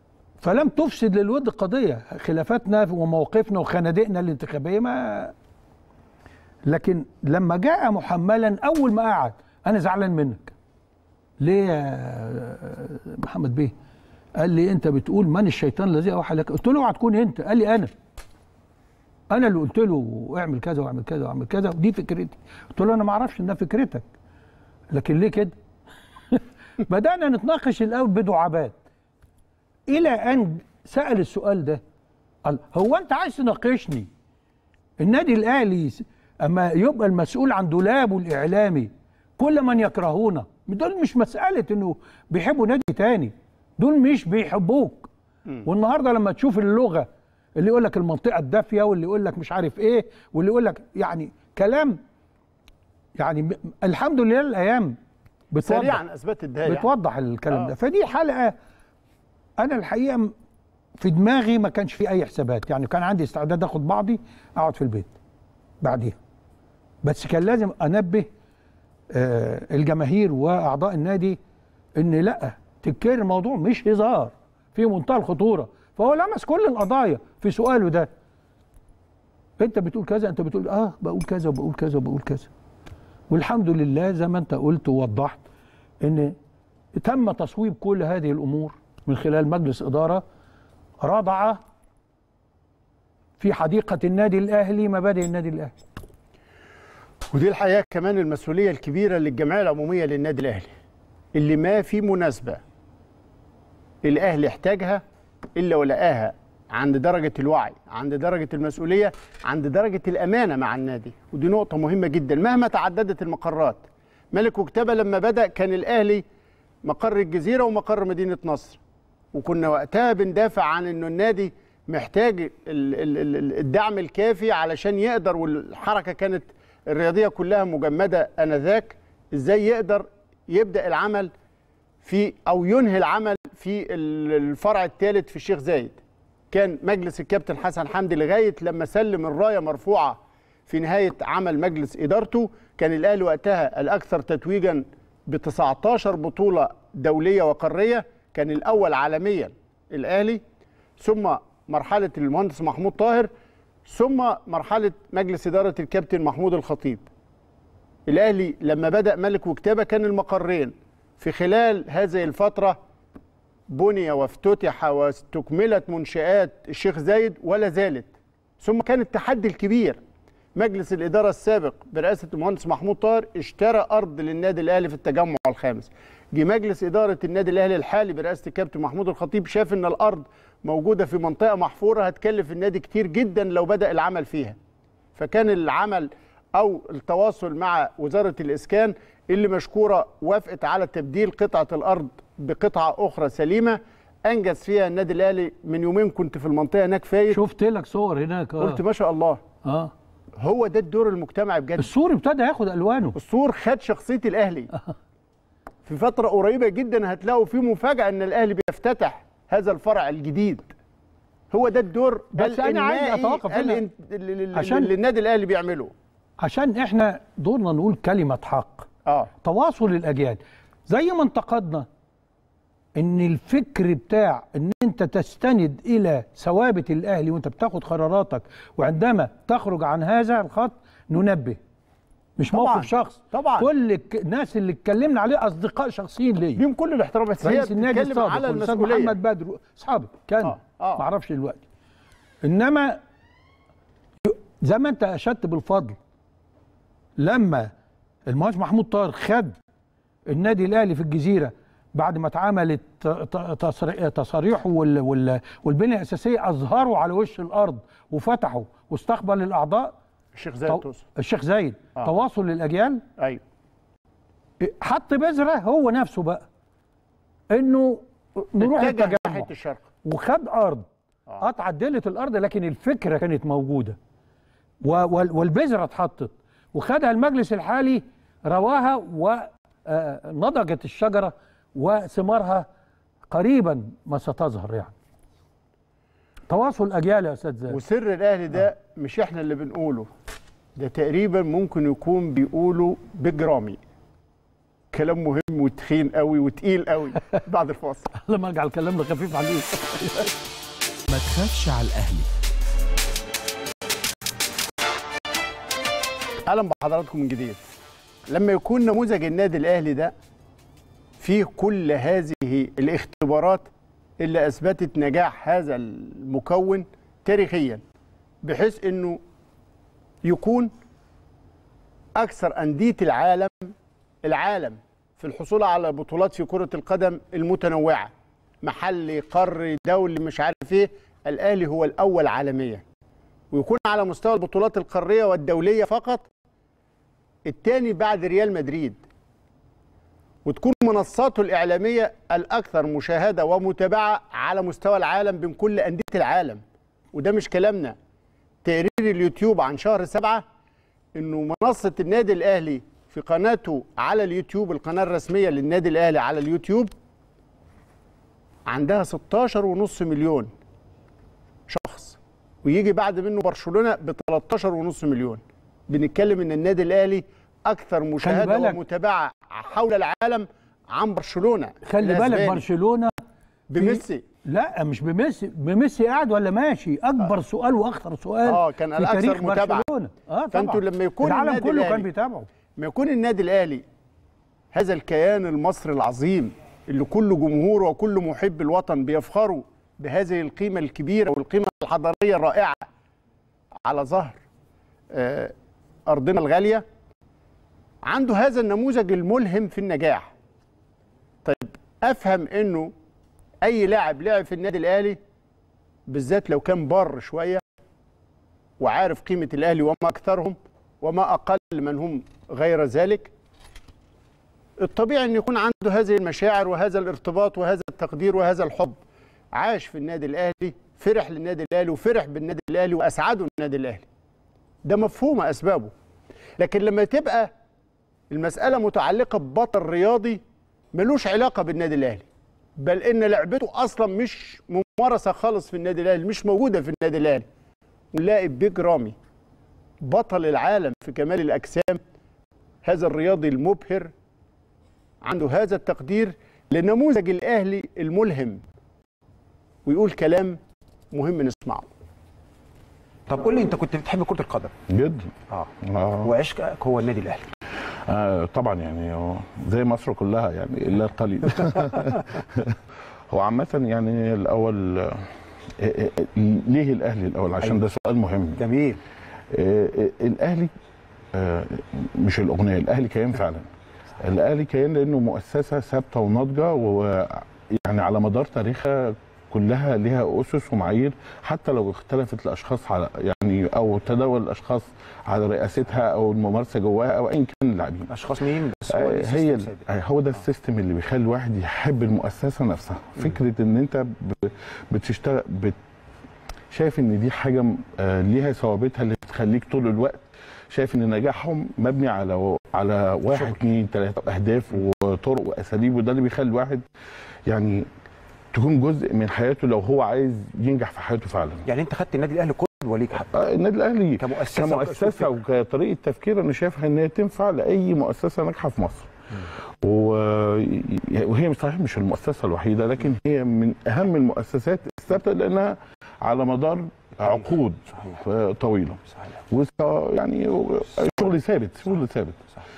فلم تفسد للود قضيه خلافاتنا ومواقفنا وخنادقنا الانتخابيه ما لكن لما جاء محملا اول ما قعد انا زعلان منك ليه يا محمد بيه قال لي انت بتقول من الشيطان الذي اوحى لك قلت له اوعى تكون انت قال لي انا انا اللي قلت له اعمل كذا واعمل كذا واعمل كذا ودي فكرتي قلت له انا ما اعرفش انها فكرتك لكن ليه كده بدانا نتناقش الاول بدعابات الى ان سال السؤال ده قال هو انت عايز تناقشني النادي الاهلي س- اما يبقى المسؤول عن دولابه الاعلامي كل من يكرهونا دول مش مساله انه بيحبوا نادي تاني دول مش بيحبوك والنهارده لما تشوف اللغه اللي يقول لك المنطقه الدافيه واللي يقول لك مش عارف ايه واللي يقول لك يعني كلام يعني م- الحمد لله الايام بتوضح سريعا اثبتت ده يعني. بتوضح الكلام آه. ده فدي حلقه انا الحقيقه م- في دماغي ما كانش في اي حسابات يعني كان عندي استعداد اخد بعضي اقعد في البيت بعديها بس كان لازم انبه آه، الجماهير واعضاء النادي ان لا تكرر الموضوع مش هزار في منتهى الخطوره فهو لمس كل القضايا في سؤاله ده انت بتقول كذا انت بتقول اه بقول كذا وبقول كذا وبقول كذا والحمد لله زي ما انت قلت ووضحت ان تم تصويب كل هذه الامور من خلال مجلس اداره رضع في حديقه النادي الاهلي مبادئ النادي الاهلي ودي الحقيقه كمان المسؤوليه الكبيره للجمعيه العموميه للنادي الاهلي اللي ما في مناسبه الاهلي احتاجها الا ولقاها عند درجه الوعي عند درجه المسؤوليه عند درجه الامانه مع النادي ودي نقطه مهمه جدا مهما تعددت المقرات ملك وكتابه لما بدا كان الاهلي مقر الجزيره ومقر مدينه نصر وكنا وقتها بندافع عن انه النادي محتاج ال- ال- ال- الدعم الكافي علشان يقدر والحركه كانت الرياضيه كلها مجمده انذاك ازاي يقدر يبدا العمل في او ينهي العمل في ال- الفرع الثالث في الشيخ زايد كان مجلس الكابتن حسن حمدي لغايه لما سلم الرايه مرفوعه في نهايه عمل مجلس ادارته كان الاهلي وقتها الاكثر تتويجا ب 19 بطوله دوليه وقاريه كان الاول عالميا الاهلي ثم مرحله المهندس محمود طاهر ثم مرحله مجلس اداره الكابتن محمود الخطيب الاهلي لما بدا ملك وكتابه كان المقرين في خلال هذه الفتره بني وافتتح واستكملت منشآت الشيخ زايد ولا زالت ثم كان التحدي الكبير مجلس الإدارة السابق برئاسة المهندس محمود طاهر اشترى أرض للنادي الأهلي في التجمع الخامس جه مجلس إدارة النادي الأهلي الحالي برئاسة الكابتن محمود الخطيب شاف إن الأرض موجودة في منطقة محفورة هتكلف النادي كتير جدا لو بدأ العمل فيها فكان العمل او التواصل مع وزاره الاسكان اللي مشكوره وافقت على تبديل قطعه الارض بقطعه اخرى سليمه انجز فيها النادي الاهلي من يومين كنت في المنطقه هناك فايت شفت لك صور هناك اه قلت ما شاء الله اه هو ده الدور المجتمعي بجد السور ابتدى ياخد الوانه السور خد شخصيه الاهلي في فتره قريبه جدا هتلاقوا فيه مفاجاه ان الاهلي بيفتتح هذا الفرع الجديد هو ده الدور بس أنا عايز الإنمائي أتوقف هنا. الإن- اللي اللي- عشان- اللي النادي الاهلي بيعمله عشان احنا دورنا نقول كلمه حق اه تواصل الاجيال زي ما انتقدنا ان الفكر بتاع ان انت تستند الى ثوابت الاهلي وانت بتاخد قراراتك وعندما تخرج عن هذا الخط ننبه مش طبعاً، موقف شخص طبعاً. كل الك- الناس اللي اتكلمنا عليه اصدقاء شخصيين ليا بيهم كل الاحترام بس هي رئيس النادي بتتكلم السابق على والاستاذ المسؤوليه محمد بدر اصحابي كان آه، آه. ما اعرفش دلوقتي انما ي- زي ما انت اشدت بالفضل لما المهندس محمود طاهر خد النادي الاهلي في الجزيره بعد ما اتعملت ت- ت- تصري- تصاريحه وال- وال- والبنيه الاساسيه اظهروا على وش الارض وفتحوا واستقبل الاعضاء الشيخ زايد تو- توصل الشيخ زايد آه. تواصل للاجيال ايوه حط بذره هو نفسه بقى انه نروح اتجه التجمع ناحيه الشرق وخد ارض اه اتعدلت الارض لكن الفكره كانت موجوده و- وال- والبذره اتحطت وخدها المجلس الحالي رواها ونضجت الشجره وثمارها قريبا ما ستظهر يعني تواصل اجيال يا استاذ زاهد وسر الاهلي ده مش احنا اللي بنقوله ده تقريبا ممكن يكون بيقولوا بجرامي كلام مهم وتخين قوي وتقيل قوي بعد الفاصل لما ارجع الكلام ده خفيف عليك ما تخافش على الأهلي اهلا بحضراتكم من جديد لما يكون نموذج النادي الاهلي ده فيه كل هذه الاختبارات اللي اثبتت نجاح هذا المكون تاريخيا بحيث انه يكون اكثر انديه العالم العالم في الحصول على بطولات في كره القدم المتنوعه محلي قاري دولي مش عارف ايه الاهلي هو الاول عالميا ويكون على مستوى البطولات القاريه والدوليه فقط الثاني بعد ريال مدريد وتكون منصاته الإعلامية الأكثر مشاهدة ومتابعة على مستوى العالم بين كل أندية العالم وده مش كلامنا تقرير اليوتيوب عن شهر سبعة إنه منصة النادي الأهلي في قناته على اليوتيوب القناة الرسمية للنادي الأهلي على اليوتيوب عندها 16 ونص مليون شخص ويجي بعد منه برشلونة ب 13 ونص مليون بنتكلم ان النادي الاهلي اكثر مشاهده بالك. ومتابعه حول العالم عن برشلونه خلي بالك الأسباني. برشلونه بميسي لا مش بميسي بميسي قاعد ولا ماشي اكبر سؤال واخطر سؤال آه، كان في الأكثر تاريخ متابعة. برشلونه اه فأنتوا طبعا لما يكون العالم النادي كله الأهلي- كان بيتابعه ما يكون النادي الاهلي هذا الكيان المصري العظيم اللي كل جمهوره وكل محب الوطن بيفخروا بهذه القيمه الكبيره والقيمه الحضاريه الرائعه على ظهر آه، ارضنا الغاليه عنده هذا النموذج الملهم في النجاح طيب افهم انه اي لاعب لعب في النادي الاهلي بالذات لو كان بر شويه وعارف قيمه الاهلي وما اكثرهم وما اقل من هم غير ذلك الطبيعي ان يكون عنده هذه المشاعر وهذا الارتباط وهذا التقدير وهذا الحب عاش في النادي الاهلي فرح للنادي الاهلي وفرح بالنادي الاهلي واسعده النادي الاهلي ده مفهومه اسبابه لكن لما تبقى المساله متعلقه ببطل رياضي ملوش علاقه بالنادي الاهلي بل ان لعبته اصلا مش ممارسه خالص في النادي الاهلي مش موجوده في النادي الاهلي ونلاقي بيج رامي بطل العالم في كمال الاجسام هذا الرياضي المبهر عنده هذا التقدير لنموذج الاهلي الملهم ويقول كلام مهم نسمعه طب قول لي انت كنت بتحب كره القدم جدا اه آه. وعشقك هو النادي الاهلي آه طبعا يعني هو زي مصر كلها يعني الا القليل هو عامة يعني الاول آه، آه، آه، ليه الاهلي الاول عشان ده سؤال مهم جميل آه، آه، الاهلي آه، مش الاغنيه الاهلي كيان فعلا الاهلي كيان لانه مؤسسه ثابته وناضجه ويعني على مدار تاريخها كلها ليها اسس ومعايير حتى لو اختلفت الاشخاص على يعني او تداول الاشخاص على رئاستها او الممارسه جواها او ايا كان اللاعبين اشخاص مين بس هو آه، السيستم هي ثابت. آه، هو ده السيستم اللي بيخلي الواحد يحب المؤسسه نفسها فكره ان انت ب- بتشتغل بت شايف ان دي حاجه م- آه، ليها ثوابتها اللي بتخليك طول الوقت شايف ان نجاحهم مبني على على واحد اثنين ثلاثه اهداف وطرق واساليب وده اللي بيخلي الواحد يعني تكون جزء من حياته لو هو عايز ينجح في حياته فعلا يعني انت خدت النادي الاهلي قدوه ليك حق آه، النادي الاهلي كمؤسسة كمؤسسه وكأسلوب وكطريقه تفكير انا شايفها ان هي تنفع لاي مؤسسه ناجحه في مصر و- وهي صحيح مش المؤسسه الوحيده لكن هي من اهم المؤسسات الثابته لانها على مدار عقود طويله صحيح وس- يعني شغل ثابت شغل ثابت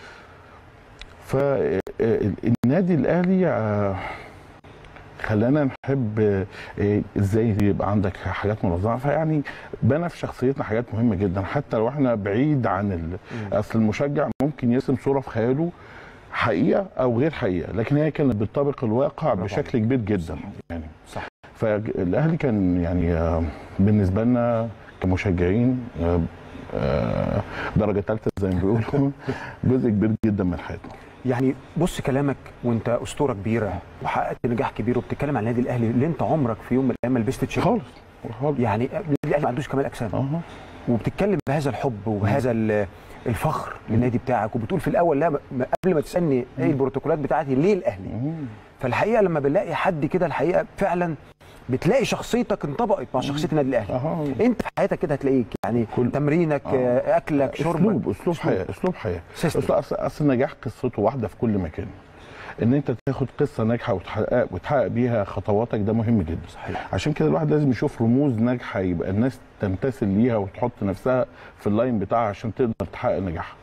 فالنادي الاهلي آه، خلانا نحب آه، ازاي يبقى عندك حاجات منظمه فيعني بنى في شخصيتنا حاجات مهمه جدا حتى لو احنا بعيد عن ال... اصل المشجع ممكن يرسم صوره في خياله حقيقه او غير حقيقه لكن هي كانت بتطابق الواقع بشكل كبير جدا يعني صح. فالاهلي كان يعني آه، بالنسبه لنا كمشجعين آه، آه، درجه ثالثه زي ما بيقولوا جزء كبير جدا من حياتنا يعني بص كلامك وانت اسطوره كبيره وحققت نجاح كبير وبتتكلم عن النادي الاهلي اللي انت عمرك في يوم من الايام ما لبست تيشيرت خالص خالص يعني النادي الاهلي ما عندوش كمال اجسام اها وبتتكلم بهذا الحب وبهذا ال- الفخر للنادي بتاعك وبتقول في الاول لا ما- قبل ما تسالني ايه البروتوكولات بتاعتي ليه الاهلي مم. فالحقيقه لما بنلاقي حد كده الحقيقه فعلا بتلاقي شخصيتك انطبقت مع شخصيه النادي الاهلي اها انت في حياتك كده هتلاقيك يعني كل- تمرينك آه. آه. اكلك شربك اسلوب اسلوب حياه اسلوب حياه سيستم. اصل اصل أصل النجاح قصته واحده في كل مكان ان انت تاخد قصه ناجحه وتحقق وتحقق بيها خطواتك ده مهم جدا صحيح. عشان كده الواحد لازم يشوف رموز ناجحه يبقى الناس تمتثل ليها وتحط نفسها في اللاين بتاعها عشان تقدر تحقق نجاحها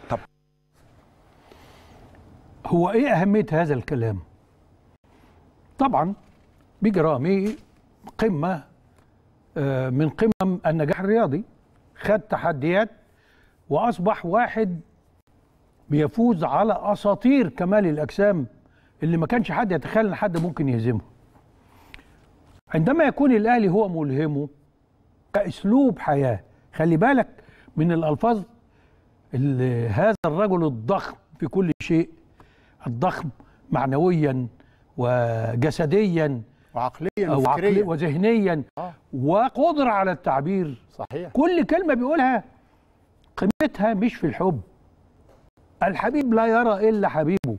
هو ايه اهميه هذا الكلام طبعا بجرامي قمه آه، من قمم النجاح الرياضي خد تحديات واصبح واحد بيفوز على اساطير كمال الاجسام اللي ما كانش حد يتخيل ان حد ممكن يهزمه عندما يكون الاهلي هو ملهمه كاسلوب حياه خلي بالك من الالفاظ اللي هذا الرجل الضخم في كل شيء الضخم معنويا وجسديا وعقليا أو عقلي وفكريا وذهنيا آه. وقدرة على التعبير صحيح كل كلمة بيقولها قيمتها مش في الحب الحبيب لا يرى إلا حبيبه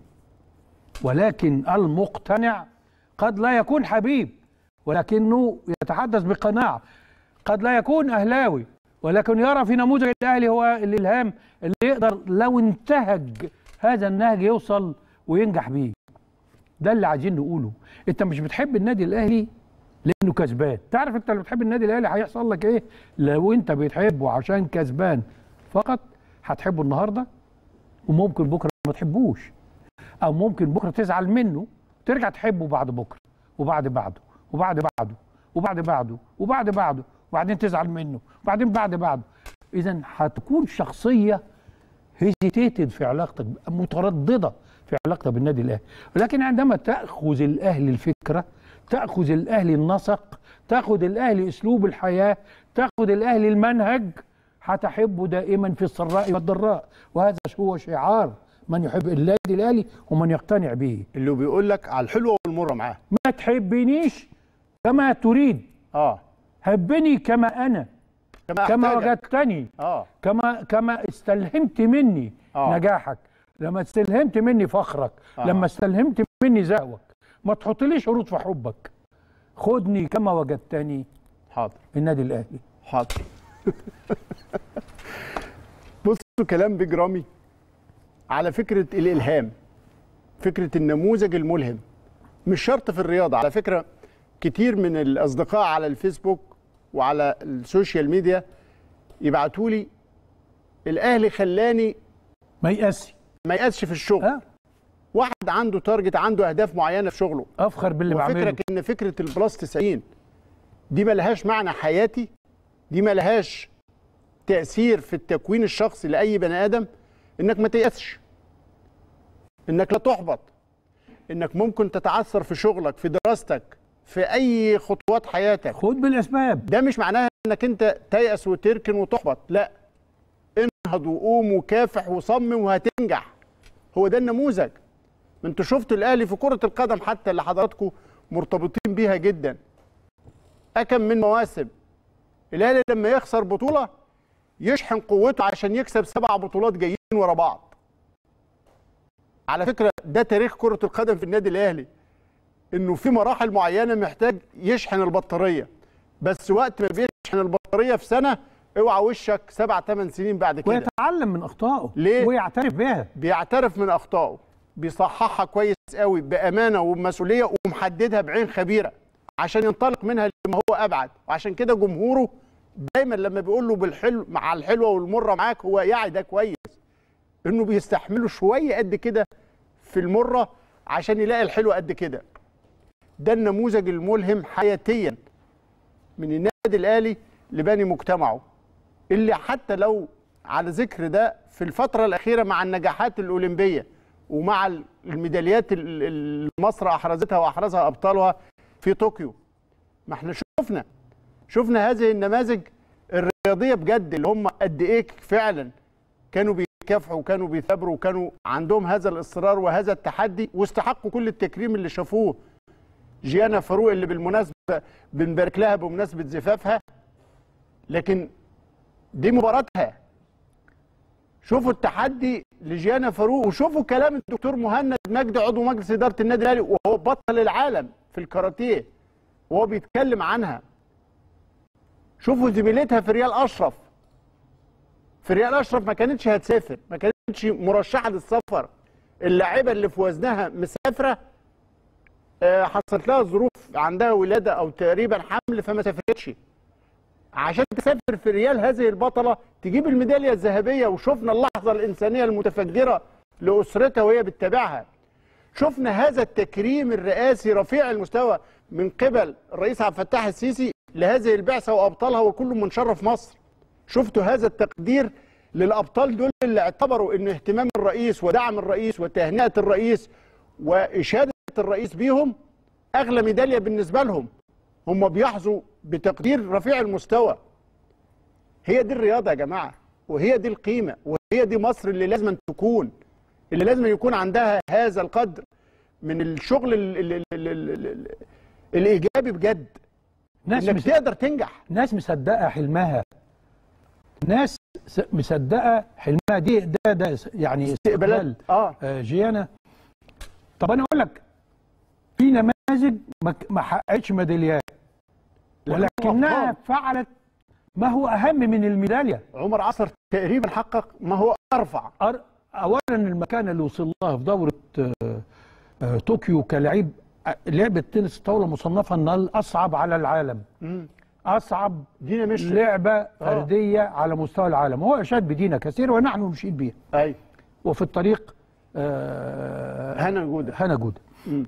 ولكن المقتنع قد لا يكون حبيب ولكنه يتحدث بقناعة قد لا يكون أهلاوي ولكن يرى في نموذج الأهلي هو الإلهام اللي يقدر لو انتهج هذا النهج يوصل وينجح بيه ده اللي عايزين نقوله انت مش بتحب النادي الاهلي لانه كسبان تعرف انت لو بتحب النادي الاهلي هيحصل لك ايه لو انت بتحبه عشان كسبان فقط هتحبه النهارده وممكن بكره ما تحبوش او ممكن بكره تزعل منه ترجع تحبه بعد بكره وبعد بعده وبعد بعده وبعد بعده وبعد بعده وبعدين تزعل منه وبعدين بعد بعده اذا هتكون شخصيه هيزيتيتد في علاقتك متردده في علاقتك بالنادي الاهلي ولكن عندما تاخذ الاهلي الفكره تاخذ الاهلي النسق تاخذ الاهلي اسلوب الحياه تاخذ الاهلي المنهج هتحبه دائما في السراء والضراء وهذا هو شعار من يحب النادي الاهلي ومن يقتنع به اللي بيقول لك على الحلوه والمره معاه ما تحبنيش كما تريد اه حبني كما انا كما, كما أحتاجك. وجدتني اه كما كما استلهمت مني آه. نجاحك لما استلهمت مني فخرك آه. لما استلهمت مني زهوك ما تحطليش شروط في حبك خدني كما وجدتني حاضر النادي الاهلي حاضر بصوا كلام بيج رامي على فكره الالهام فكره النموذج الملهم مش شرط في الرياضه على فكره كتير من الاصدقاء على الفيسبوك وعلى السوشيال ميديا يبعتوا لي الاهلي خلاني ما يأسي ما يقاسش في الشغل ها واحد عنده تارجت عنده اهداف معينه في شغله افخر باللي بعمله وفكرك ان فكره البلس 90 دي ما لهاش معنى حياتي دي ما لهاش تاثير في التكوين الشخصي لاي بني ادم انك ما تيأسش انك لا تحبط انك ممكن تتعثر في شغلك في دراستك في اي خطوات حياتك خد بالاسباب ده مش معناها انك انت تيأس وتركن وتحبط لا انهض وقوم وكافح وصمم وهتنجح هو ده النموذج ما انتوا شفتوا الاهلي في كره القدم حتى اللي حضراتكم مرتبطين بيها جدا اكم من مواسم الاهلي لما يخسر بطوله يشحن قوته عشان يكسب سبع بطولات جايين ورا بعض على فكره ده تاريخ كره القدم في النادي الاهلي انه في مراحل معينه محتاج يشحن البطاريه بس وقت ما بيشحن البطاريه في سنه اوعى وشك سبع ثمان سنين بعد كده ويتعلم من اخطائه ليه؟ ويعترف بها بيعترف من اخطائه بيصححها كويس قوي بامانه وبمسؤوليه ومحددها بعين خبيره عشان ينطلق منها لما هو ابعد وعشان كده جمهوره دايما لما بيقول له بالحلو مع الحلوه والمره معاك هو يعي ده كويس انه بيستحمله شويه قد كده في المره عشان يلاقي الحلو قد كده ده النموذج الملهم حياتيا من النادي الاهلي لبني مجتمعه اللي حتى لو على ذكر ده في الفترة الأخيرة مع النجاحات الأولمبية ومع الميداليات ال- ال- مصر أحرزتها وأحرزها أبطالها في طوكيو ما احنا شفنا شفنا هذه النماذج الرياضية بجد اللي هم قد إيه فعلا كانوا بيكافحوا وكانوا بيثابروا وكانوا عندهم هذا الإصرار وهذا التحدي واستحقوا كل التكريم اللي شافوه جيانا فاروق اللي بالمناسبة بنبارك لها بمناسبة زفافها لكن دي مباراتها شوفوا التحدي لجيانا فاروق وشوفوا كلام الدكتور مهند مجدي عضو مجلس اداره النادي الاهلي وهو بطل العالم في الكاراتيه وهو بيتكلم عنها شوفوا زميلتها في ريال اشرف في ريال اشرف ما كانتش هتسافر ما كانتش مرشحه للسفر اللاعبه اللي في وزنها مسافره آه، حصلت لها ظروف عندها ولاده او تقريبا حمل فما سافرتش عشان تسافر في ريال هذه البطله تجيب الميداليه الذهبيه وشفنا اللحظه الانسانيه المتفجره لاسرتها وهي بتتابعها شفنا هذا التكريم الرئاسي رفيع المستوى من قبل الرئيس عبد الفتاح السيسي لهذه البعثه وابطالها وكل من شرف مصر شفتوا هذا التقدير للابطال دول اللي اعتبروا ان اهتمام الرئيس ودعم الرئيس وتهنئه الرئيس واشاده الرئيس بيهم اغلى ميداليه بالنسبه لهم هم بيحظوا بتقدير رفيع المستوى هي دي الرياضه يا جماعه وهي دي القيمه وهي دي مصر اللي لازم أن تكون اللي لازم يكون عندها هذا القدر من الشغل ال ال ال ال ال ال الايجابي بجد ناس انك مس... تقدر تنجح ناس مصدقه حلمها ناس س- مصدقه حلمها دي ده ده يعني استقبالات استقبال اه آه، جيانا طب انا اقول لك في نماذج ما ك- ما حققتش ميداليات ولكنها أبطال. فعلت ما هو اهم من الميداليه عمر عصر تقريبا حقق ما هو ارفع أر- اولا المكانه اللي وصل لها في دوره آه، آه، طوكيو كلاعب آه، لعبه تنس الطاوله مصنفه انها الاصعب على العالم مم. اصعب دينا مش لعبه فرديه على مستوى العالم هو اشاد بدينا كثير ونحن نشيد بها اي وفي الطريق آه، هنا جوده هنا جوده مم.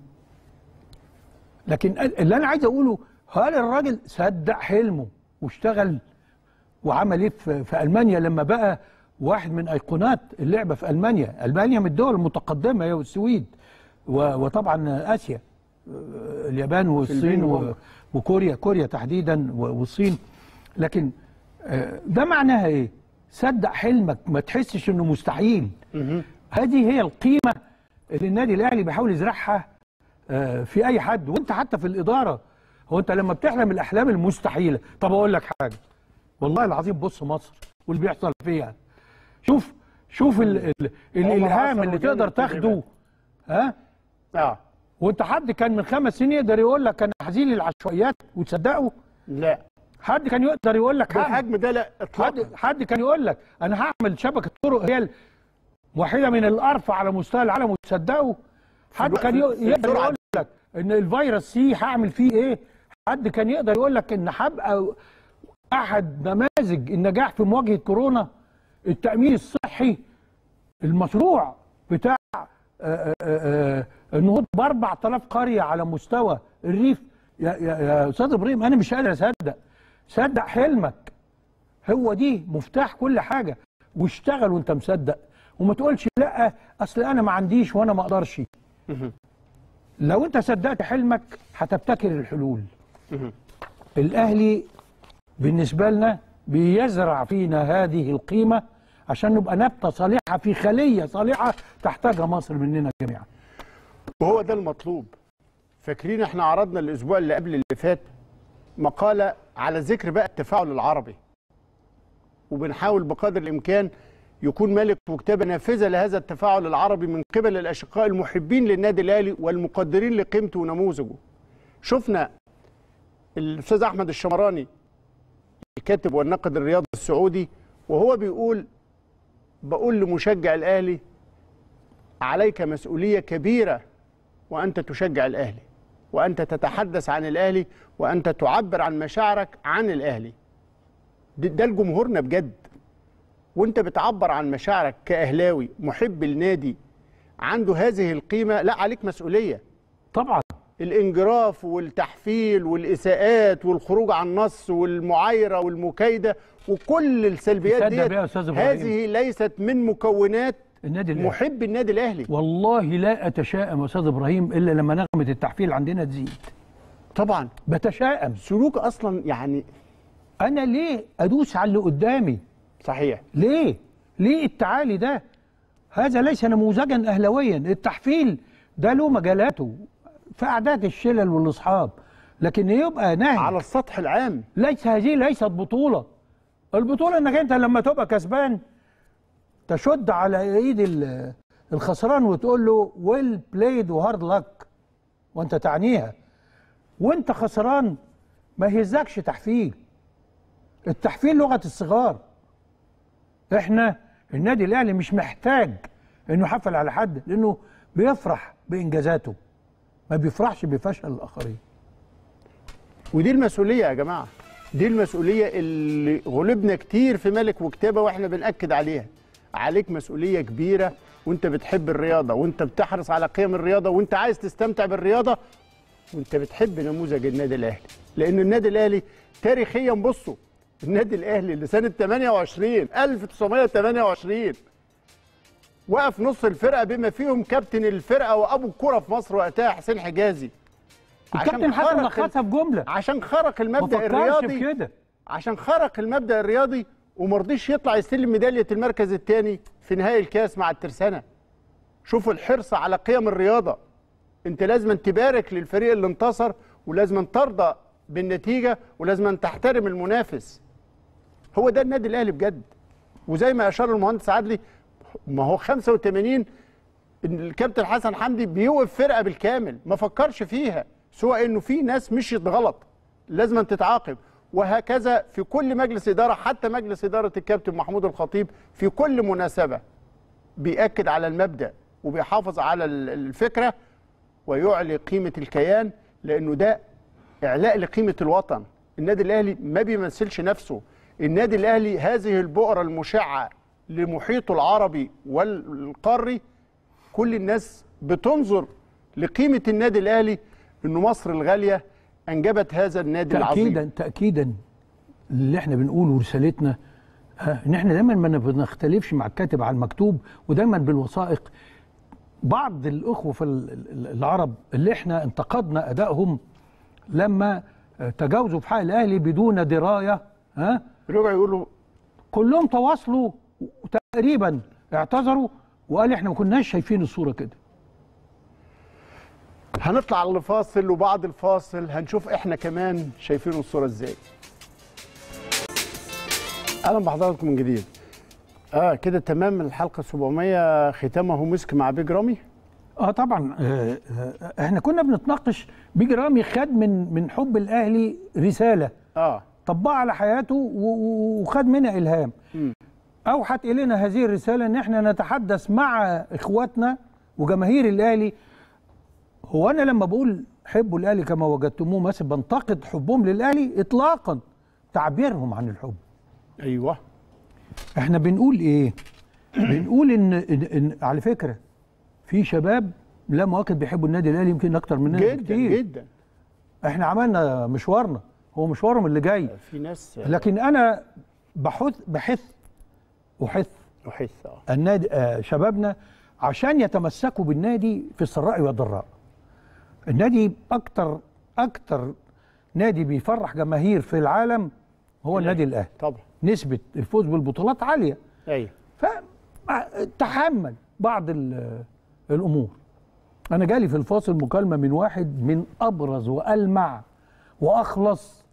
لكن اللي انا عايز اقوله هل الراجل صدق حلمه واشتغل وعمل ايه في, في المانيا لما بقى واحد من ايقونات اللعبه في المانيا المانيا من الدول المتقدمه هي والسويد و- وطبعا اسيا آه، اليابان والصين و- وكوريا كوريا تحديدا و- والصين لكن آه، ده معناها ايه صدق حلمك ما تحسش انه مستحيل هذه هي القيمه اللي النادي الاهلي بيحاول يزرعها آه، في اي حد وانت حتى في الاداره هو انت لما بتحلم الاحلام المستحيله طب اقول لك حاجه والله العظيم بص مصر واللي بيحصل فيها شوف شوف ال ال الالهام عصر اللي وجنة تقدر تاخده ها اه وانت حد كان من خمس سنين يقدر يقول لك انا هزيل العشوائيات وتصدقه لا حد كان يقدر يقول لك هعمل- بالحجم ده لا اطلاقا حد حد كان يقول لك انا هعمل شبكه طرق هي واحده من الارفع على مستوى العالم وتصدقوا حد الوقت- كان يق- في يقدر السرعة يقول لك ان الفيروس سي هعمل فيه ايه حد كان يقدر يقول لك ان هبقى احد نماذج النجاح في مواجهه كورونا التامين الصحي المشروع بتاع آه، آه، آه، النهوض ب 4000 قريه على مستوى الريف يا يا يا استاذ ابراهيم انا مش قادر اصدق صدق حلمك هو دي مفتاح كل حاجه واشتغل وانت مصدق وما تقولش لا اصل انا ما عنديش وانا ما اقدرش لو انت صدقت حلمك هتبتكر الحلول الاهلي بالنسبه لنا بيزرع فينا هذه القيمه عشان نبقى نبته صالحه في خليه صالحه تحتاجها مصر مننا جميعا وهو ده المطلوب فاكرين احنا عرضنا الاسبوع اللي قبل اللي فات مقاله على ذكر بقى التفاعل العربي وبنحاول بقدر الامكان يكون ملك وكتابه نافذه لهذا التفاعل العربي من قبل الاشقاء المحبين للنادي الاهلي والمقدرين لقيمته ونموذجه شفنا الاستاذ احمد الشمراني الكاتب والناقد الرياضي السعودي وهو بيقول بقول لمشجع الاهلي عليك مسؤوليه كبيره وانت تشجع الاهلي وانت تتحدث عن الاهلي وانت تعبر عن مشاعرك عن الاهلي ده ده لجمهورنا بجد وانت بتعبر عن مشاعرك كاهلاوي محب النادي عنده هذه القيمه لا عليك مسؤوليه طبعا الانجراف والتحفيل والاساءات والخروج عن النص والمعايره والمكايده وكل السلبيات تصدق دي بيها يا أستاذ إبراهيم. هذه ليست من مكونات النادي الاهلي محب النادي الاهلي والله لا اتشائم يا استاذ ابراهيم الا لما نغمه التحفيل عندنا تزيد طبعا بتشائم سلوك اصلا يعني انا ليه ادوس على اللي قدامي صحيح ليه ليه التعالي ده هذا ليس نموذجا اهلاويا التحفيل ده له مجالاته في اعداد الشلل والاصحاب لكن يبقى نهج على السطح العام ليس هذه ليست بطولة البطولة انك انت لما تبقى كسبان تشد على ايد ال- الخسران وتقول له ويل بلايد وهارد لك وانت تعنيها وانت خسران ما يهزكش تحفيل التحفيل لغة الصغار احنا النادي الاهلي مش محتاج انه يحفل على حد لانه بيفرح بانجازاته ما بيفرحش بفشل الاخرين ودي المسؤوليه يا جماعه دي المسؤوليه اللي غلبنا كتير في ملك وكتابه واحنا بناكد عليها عليك مسؤوليه كبيره وانت بتحب الرياضه وانت بتحرص على قيم الرياضه وانت عايز تستمتع بالرياضه وانت بتحب نموذج النادي الاهلي لان النادي الاهلي تاريخيا بصوا النادي الاهلي اللي سنه 28 1928 وقف نص الفرقه بما فيهم كابتن الفرقه وابو الكره في مصر وقتها حسين حجازي الكابتن حسن خرق ال- لخصها في جمله عشان خرق ما المبدا فكرش الرياضي في كده عشان خرق المبدا الرياضي وما رضيش يطلع يستلم ميداليه المركز الثاني في نهائي الكاس مع الترسانه شوفوا الحرص على قيم الرياضه انت لازم تبارك للفريق اللي انتصر ولازم ترضى بالنتيجه ولازم تحترم المنافس هو ده النادي الاهلي بجد وزي ما اشار المهندس عدلي ما هو 85 ان الكابتن حسن حمدي بيوقف فرقه بالكامل ما فكرش فيها سواء انه في ناس مشيت غلط لازم تتعاقب وهكذا في كل مجلس اداره حتى مجلس اداره الكابتن محمود الخطيب في كل مناسبه بيأكد على المبدأ وبيحافظ على ال- الفكرة ويعلي قيمة الكيان لأنه ده إعلاء لقيمة الوطن النادي الأهلي ما بيمثلش نفسه النادي الأهلي هذه البؤرة المشعة لمحيطه العربي والقاري كل الناس بتنظر لقيمة النادي الأهلي إنه مصر الغالية أنجبت هذا النادي العظيم تاكيدا تاكيدا اللي احنا بنقوله رسالتنا آه، ان احنا دايما ما بنختلفش مع الكاتب على المكتوب ودايما بالوثائق بعض الاخوه في ال- ال- العرب اللي احنا انتقدنا ادائهم لما آه، تجاوزوا في حق الاهلي بدون درايه ها رجعوا يقولوا كلهم تواصلوا وتقريبا اعتذروا وقال احنا ما كناش شايفين الصوره كده هنطلع لفاصل وبعد الفاصل هنشوف احنا كمان شايفين الصوره ازاي اهلا بحضراتكم من جديد اه كده تمام الحلقه 700 ختامه مسك مع بيج رامي اه طبعا آه آه احنا كنا بنتناقش بيجي رامي خد من من حب الاهلي رساله اه طبقها على حياته و- و- وخد منها الهام اوحت الينا هذه الرساله ان احنا نتحدث مع اخواتنا وجماهير الاهلي هو انا لما بقول حبوا الاهلي كما وجدتموه مثلا بنتقد حبهم للاهلي اطلاقا تعبيرهم عن الحب ايوه احنا بنقول ايه بنقول ان, إن, إن على فكره في شباب لا مؤكد بيحبوا النادي الاهلي يمكن اكتر مننا جدا بكتير جدا احنا عملنا مشوارنا هو مشوارهم اللي جاي في ناس لكن انا بحث بحث احث احس اه النادي آه شبابنا عشان يتمسكوا بالنادي في السراء والضراء النادي اكتر اكتر نادي بيفرح جماهير في العالم هو النادي الاهلي طبعا نسبه الفوز بالبطولات عاليه ايوه فتحمل بعض ال- الامور انا جالي في الفاصل مكالمه من واحد من ابرز والمع واخلص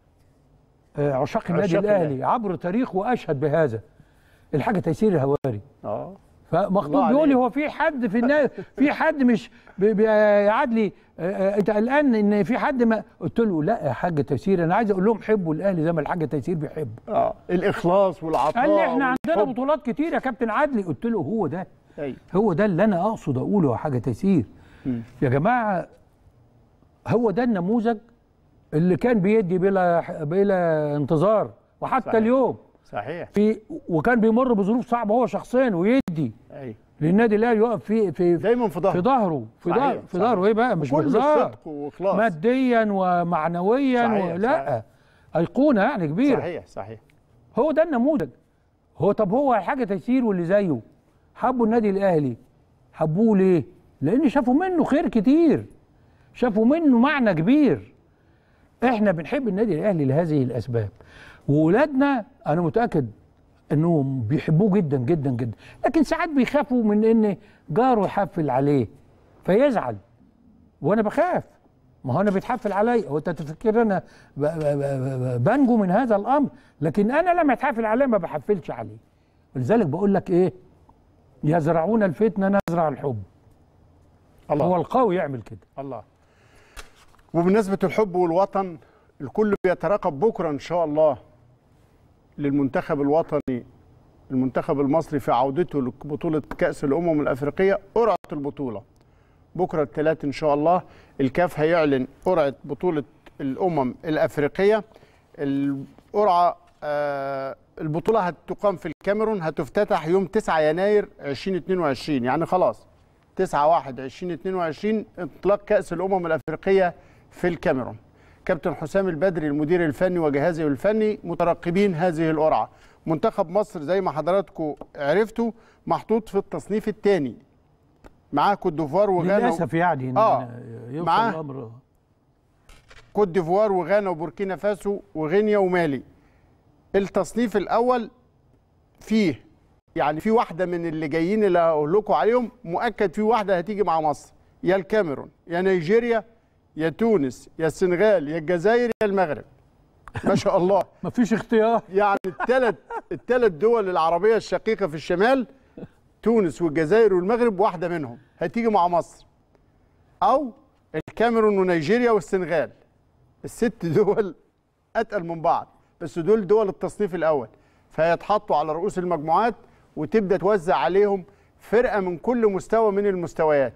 آه، عشاق النادي عشاق الاهلي عبر تاريخ واشهد بهذا الحاجه تيسير الهواري اه فمخطوب الله بيقول لي عليك. هو في حد في الناس في حد مش بي- بيقعد لي آه، آه، انت قلقان ان في حد ما قلت له لا يا حاج تيسير انا عايز اقول لهم حبوا الاهلي زي ما الحاج تيسير بيحب اه الاخلاص والعطاء قال لي احنا عندنا والحب. بطولات كتير يا كابتن عدلي قلت له هو ده ايوه هو ده اللي انا اقصد اقوله يا حاجه تيسير يا جماعه هو ده النموذج اللي كان بيدي بلا بلا انتظار وحتى صحيح. اليوم صحيح في وكان بيمر بظروف صعبه هو شخصيا ويدي ايوه للنادي الاهلي يقف في في دايما في ظهره في ظهره في صحيح، ظهره في صحيح. ظهره ايه بقى مش كل بهزار صدق واخلاص ماديا ومعنويا صحيح، و... لا ايقونه يعني كبيره صحيح صحيح هو ده النموذج هو طب هو حاجه تيسير واللي زيه حبوا النادي الاهلي حبوه ليه لان شافوا منه خير كتير شافوا منه معنى كبير احنا بنحب النادي الاهلي لهذه الاسباب وولادنا انا متاكد انهم بيحبوه جدا جدا جدا لكن ساعات بيخافوا من ان جاره يحفل عليه فيزعل وانا بخاف ما هو انا بيتحفل عليا هو انت تفكر انا ب- ب- ب- ب- بنجو من هذا الامر لكن انا لما يتحفل عليا ما بحفلش عليه ولذلك بقول لك ايه يزرعون الفتنه نزرع الحب الله هو القوي يعمل كده الله وبمناسبة الحب والوطن الكل بيترقب بكرة إن شاء الله للمنتخب الوطني المنتخب المصري في عودته لبطوله كاس الامم الافريقيه قرعه البطوله بكره الثلاث ان شاء الله الكاف هيعلن قرعه بطوله الامم الافريقيه القرعه آه البطوله هتقام في الكاميرون هتفتتح يوم 9 يناير 2022 يعني خلاص 9 1 2022 انطلاق كاس الامم الافريقيه في الكاميرون كابتن حسام البدري المدير الفني وجهازه الفني مترقبين هذه القرعه منتخب مصر زي ما حضراتكم عرفتوا محطوط في التصنيف الثاني معاه كوت ديفوار وغانا للاسف يعني إن آه. يوصل معاه الامر كوت ديفوار وغانا وبوركينا فاسو وغينيا ومالي التصنيف الاول فيه يعني في واحده من اللي جايين اللي هقول لكم عليهم مؤكد في واحده هتيجي مع مصر يا الكاميرون يا نيجيريا يا تونس يا السنغال يا الجزائر يا المغرب ما شاء الله مفيش اختيار يعني الثلاث الثلاث دول العربيه الشقيقه في الشمال تونس والجزائر والمغرب واحده منهم هتيجي مع مصر او الكاميرون ونيجيريا والسنغال الست دول اتقل من بعض بس دول دول التصنيف الاول فهيتحطوا على رؤوس المجموعات وتبدا توزع عليهم فرقه من كل مستوى من المستويات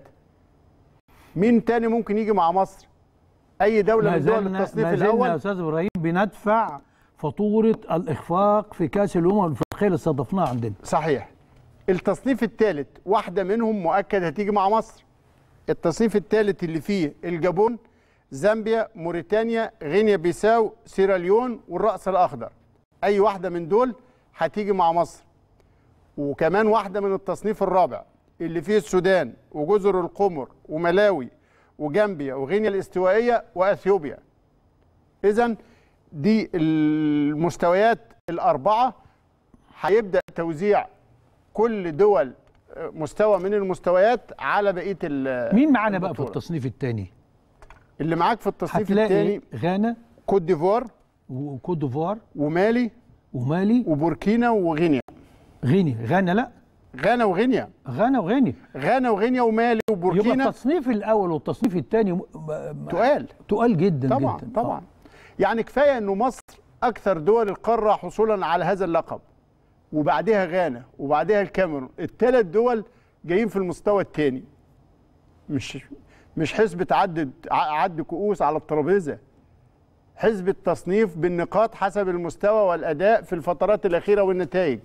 مين تاني ممكن يجي مع مصر اي دوله ما من دول زلنا التصنيف ما زلنا يا الاول استاذ ابراهيم بندفع فاتوره الاخفاق في كاس الامم الافريقيه اللي استضفناها عندنا صحيح التصنيف الثالث واحده منهم مؤكد هتيجي مع مصر التصنيف الثالث اللي فيه الجابون زامبيا موريتانيا غينيا بيساو سيراليون والرأس الأخضر أي واحدة من دول هتيجي مع مصر وكمان واحدة من التصنيف الرابع اللي فيه السودان وجزر القمر وملاوي وجامبيا وغينيا الاستوائية وأثيوبيا إذا دي المستويات الأربعة هيبدأ توزيع كل دول مستوى من المستويات على بقية ال- مين معانا بقى في البطولة. التصنيف الثاني اللي معاك في التصنيف هتلاقي الثاني غانا كوت ديفوار وكوت ديفوار ومالي ومالي وبوركينا وغينيا غينيا غانا لا غانا وغينيا غانا وغينيا غانا وغينيا ومالي يبقى وبوركينا التصنيف الاول والتصنيف الثاني تقال تقال جدا طبعا جدا طبعا يعني كفايه انه مصر اكثر دول القاره حصولا على هذا اللقب وبعدها غانا وبعدها الكاميرون الثلاث دول جايين في المستوى الثاني مش مش حسبة عد عد كؤوس على الترابيزه حسبة تصنيف بالنقاط حسب المستوى والاداء في الفترات الاخيره والنتائج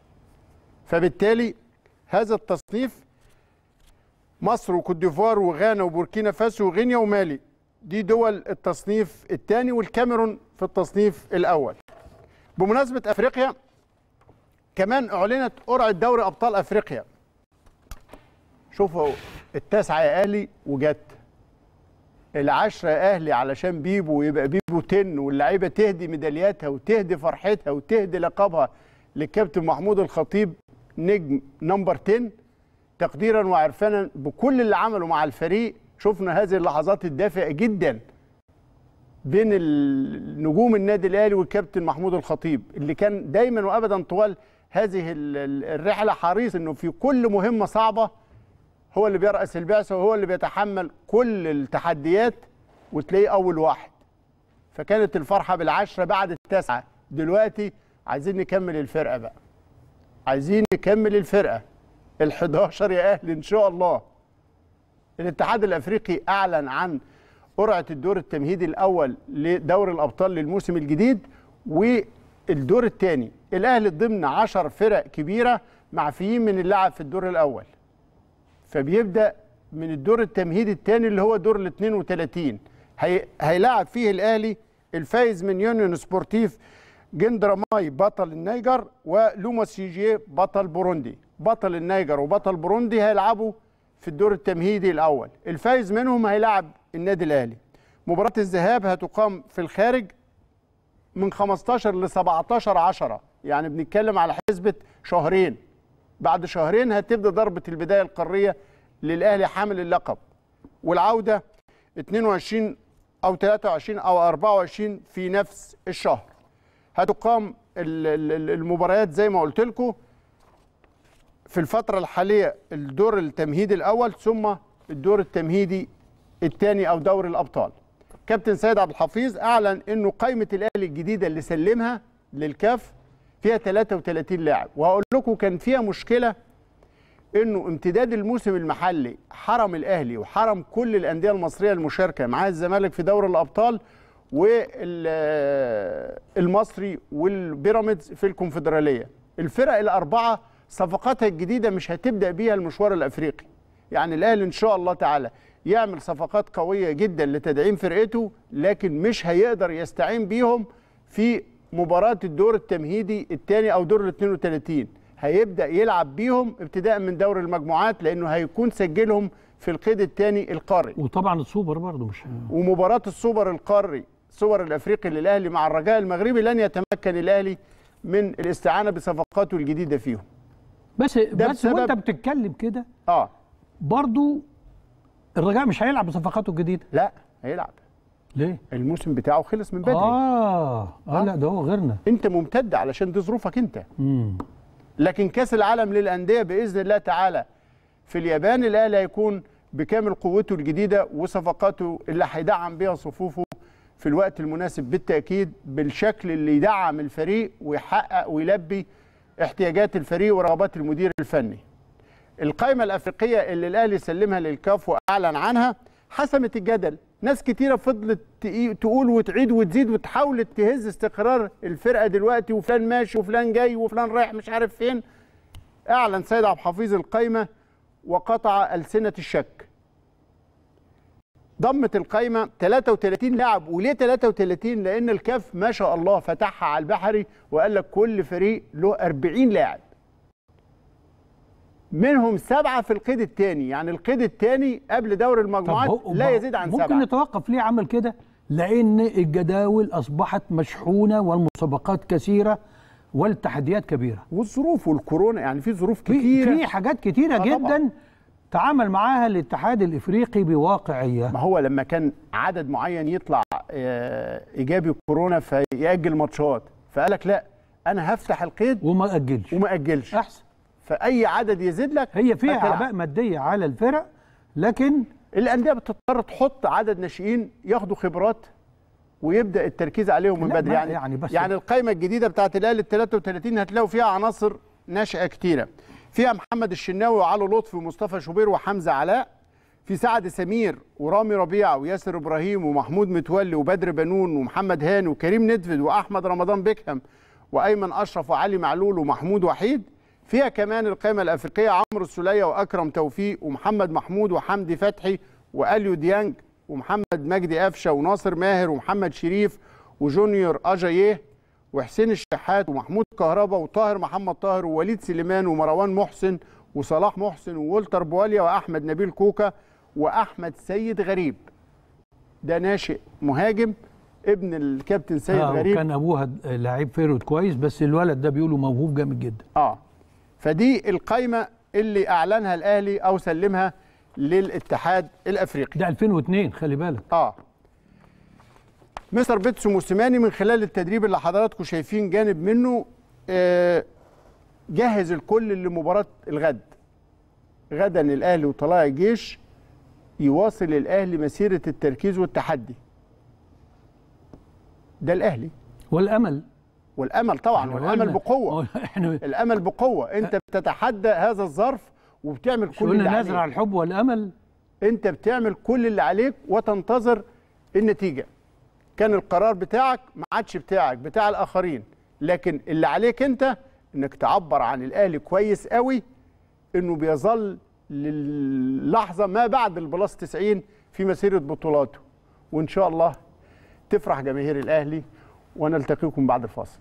فبالتالي هذا التصنيف مصر وكوت ديفوار وغانا وبوركينا فاسو وغينيا ومالي دي دول التصنيف الثاني والكاميرون في التصنيف الاول بمناسبه افريقيا كمان اعلنت قرعه دوري ابطال افريقيا شوفوا التاسعه يا اهلي وجت العشرة يا اهلي علشان بيبو يبقى بيبو تن واللعيبه تهدي ميدالياتها وتهدي فرحتها وتهدي لقبها للكابتن محمود الخطيب نجم نمبر 10 تقديرا وعرفانا بكل اللي عمله مع الفريق شفنا هذه اللحظات الدافئه جدا بين ال- النادي الاهلي والكابتن محمود الخطيب اللي كان دايما وابدا طوال هذه ال- ال- الرحله حريص انه في كل مهمه صعبه هو اللي بيرأس البعثه وهو اللي بيتحمل كل التحديات وتلاقيه اول واحد فكانت الفرحه بالعشره بعد التاسعه دلوقتي عايزين نكمل الفرقه بقى عايزين نكمل الفرقه ال11 يا اهلي ان شاء الله الاتحاد الافريقي اعلن عن قرعه الدور التمهيدي الاول لدوري الابطال للموسم الجديد والدور الثاني الاهلي ضمن 10 فرق كبيره معفيين من اللعب في الدور الاول فبيبدا من الدور التمهيدي الثاني اللي هو دور ال 32 هي... هيلاعب فيه الاهلي الفايز من يونيون سبورتيف جندراماي بطل النيجر ولوما سيجيه بطل بوروندي بطل النيجر وبطل بوروندي هيلعبوا في الدور التمهيدي الاول الفايز منهم هيلاعب النادي الاهلي مباراه الذهاب هتقام في الخارج من 15 ل 17 10 يعني بنتكلم على حسبه شهرين بعد شهرين هتبدا ضربه البدايه القاريه للاهلي حامل اللقب والعوده 22 او 23 او 24 في نفس الشهر هتقام ال- ال- ال- المباريات زي ما قلت لكم في الفترة الحالية الدور التمهيدي الأول ثم الدور التمهيدي الثاني أو دوري الأبطال كابتن سيد عبد الحفيظ أعلن أنه قائمة الأهلي الجديدة اللي سلمها للكاف فيها 33 لاعب وهقول لكم كان فيها مشكله انه امتداد الموسم المحلي حرم الاهلي وحرم كل الانديه المصريه المشاركه معاه الزمالك في دوري الابطال والمصري والبيراميدز في الكونفدراليه الفرق الاربعه صفقاتها الجديده مش هتبدا بيها المشوار الافريقي يعني الاهلي ان شاء الله تعالى يعمل صفقات قويه جدا لتدعيم فرقته لكن مش هيقدر يستعين بيهم في مباراه الدور التمهيدي الثاني او دور ال 32 هيبدا يلعب بيهم ابتداء من دور المجموعات لانه هيكون سجلهم في القيد الثاني القاري وطبعا السوبر برضه مش ومباراه السوبر القاري السوبر الافريقي للاهلي مع الرجاء المغربي لن يتمكن الاهلي من الاستعانه بصفقاته الجديده فيهم بس ده بس وانت بسبب- بتتكلم كده اه برضه الرجاء مش هيلعب بصفقاته الجديده لا هيلعب ليه؟ الموسم بتاعه خلص من بدري اه اه لا ده هو غيرنا انت ممتد علشان دي ظروفك انت مم. لكن كاس العالم للانديه باذن الله تعالى في اليابان الاهلي هيكون بكامل قوته الجديده وصفقاته اللي هيدعم بيها صفوفه في الوقت المناسب بالتاكيد بالشكل اللي يدعم الفريق ويحقق ويلبي احتياجات الفريق ورغبات المدير الفني. القائمه الافريقيه اللي الاهلي سلمها للكاف واعلن عنها حسمت الجدل، ناس كتيره فضلت تقي- تقول وتعيد وتزيد وتحاول تهز استقرار الفرقه دلوقتي وفلان ماشي وفلان جاي وفلان رايح مش عارف فين. اعلن سيد عبد الحفيظ القائمه وقطع السنه الشك. ضمت القائمه 33 لاعب وليه 33 لان الكاف ما شاء الله فتحها على البحري وقال لك كل فريق له 40 لاعب منهم سبعه في القيد الثاني يعني القيد الثاني قبل دور المجموعات هو- لا يزيد عن ممكن سبعه نتوقف ليه عمل كده؟ لأن الجداول أصبحت مشحونة والمسابقات كثيرة والتحديات كبيرة. والظروف والكورونا يعني في ظروف في كتيره في حاجات كتيرة آه طبعاً. جدا تعامل معاها الاتحاد الإفريقي بواقعية. ما هو لما كان عدد معين يطلع آه، ايجابي كورونا فيأجل ماتشات فقال لك لا انا هفتح القيد وما أجلش. وما اجلش أحسن. فاي عدد يزيد لك هي فيها هتلعب. أعباء مادية على الفرق لكن الانديه بتضطر تحط عدد ناشئين ياخدوا خبرات ويبدا التركيز عليهم من لا، بدري ما- يعني يعني بس- يعني القائمه الجديده بتاعت الاهلي ال 33 هتلاقوا فيها عناصر ناشئه كتيره فيها محمد الشناوي وعلي لطفي ومصطفى شوبير وحمزه علاء في سعد سمير ورامي ربيعه وياسر ابراهيم ومحمود متولي وبدر بنون ومحمد هاني وكريم ندفد واحمد رمضان بيكهام وايمن اشرف وعلي معلول ومحمود وحيد فيها كمان القائمه الافريقيه عمرو السوليه واكرم توفيق ومحمد محمود وحمدي فتحي واليو ديانج ومحمد مجدي قفشه وناصر ماهر ومحمد شريف وجونيور اجاييه وحسين الشحات ومحمود كهربا وطاهر محمد طاهر ووليد سليمان ومروان محسن وصلاح محسن وولتر بواليا واحمد نبيل كوكا واحمد سيد غريب ده ناشئ مهاجم ابن الكابتن سيد آه غريب وكان أبوها لعيب فيرود كويس بس الولد ده بيقولوا موهوب جامد جدا. اه فدي القائمه اللي اعلنها الاهلي او سلمها للاتحاد الافريقي ده 2002 خلي بالك. اه مستر بيتسو موسيماني من خلال التدريب اللي حضراتكم شايفين جانب منه آه جهز الكل لمباراه الغد غدا الاهلي وطلائع الجيش يواصل الاهلي مسيره التركيز والتحدي ده الاهلي والأمل والامل طبعا والامل بقوه احنا الامل بقوه انت بتتحدى هذا الظرف وبتعمل مش كل اللي قلنا عليك نزرع الحب والأمل انت بتعمل كل اللي عليك وتنتظر النتيجه كان القرار بتاعك ما عادش بتاعك بتاع الاخرين لكن اللي عليك انت انك تعبر عن الاهلي كويس قوي انه بيظل للحظه ما بعد البلاس 90 في مسيره بطولاته وان شاء الله تفرح جماهير الاهلي ونلتقيكم بعد الفاصل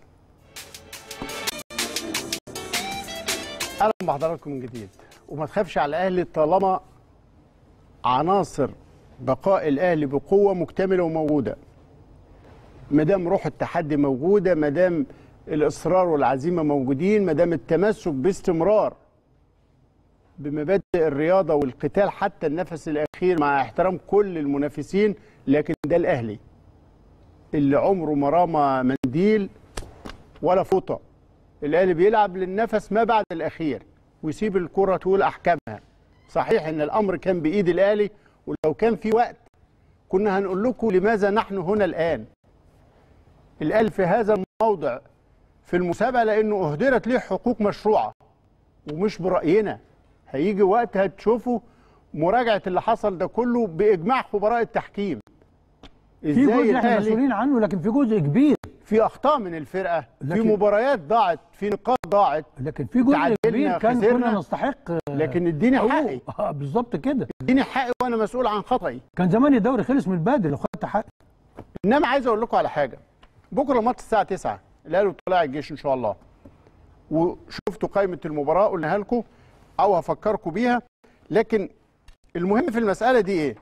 اهلا بحضراتكم من جديد وما تخافش على الاهلي طالما عناصر بقاء الاهلي بقوه مكتمله وموجوده ما دام روح التحدي موجوده ما دام الاصرار والعزيمه موجودين ما دام التمسك باستمرار بمبادئ الرياضه والقتال حتى النفس الاخير مع احترام كل المنافسين لكن ده الاهلي اللي عمره ما رمى منديل ولا فوطه الاهلي بيلعب للنفس ما بعد الاخير ويسيب الكره تقول احكامها صحيح ان الامر كان بايد الاهلي ولو كان في وقت كنا هنقول لكم لماذا نحن هنا الان الاهلي في هذا الموضع في المسابقه لانه اهدرت ليه حقوق مشروعه ومش براينا هيجي وقت هتشوفوا مراجعه اللي حصل ده كله باجماع خبراء التحكيم في جزء احنا الأهلي- مسؤولين عنه لكن في جزء كبير في اخطاء من الفرقه في لكن- مباريات ضاعت في نقاط ضاعت لكن في جزء تعادلنا، كبير كان خسرنا، كنا نستحق آه، لكن اديني حقوق. حقي اه بالظبط كده اديني حقي وانا مسؤول عن خطأي كان زمان الدوري خلص من بدري لو خدت حق انما عايز اقول لكم على حاجه بكره الماتش الساعه 9 الاهلي طلع الجيش ان شاء الله وشفتوا قائمه المباراه قلناها لكم او هفكركم بيها لكن المهم في المساله دي ايه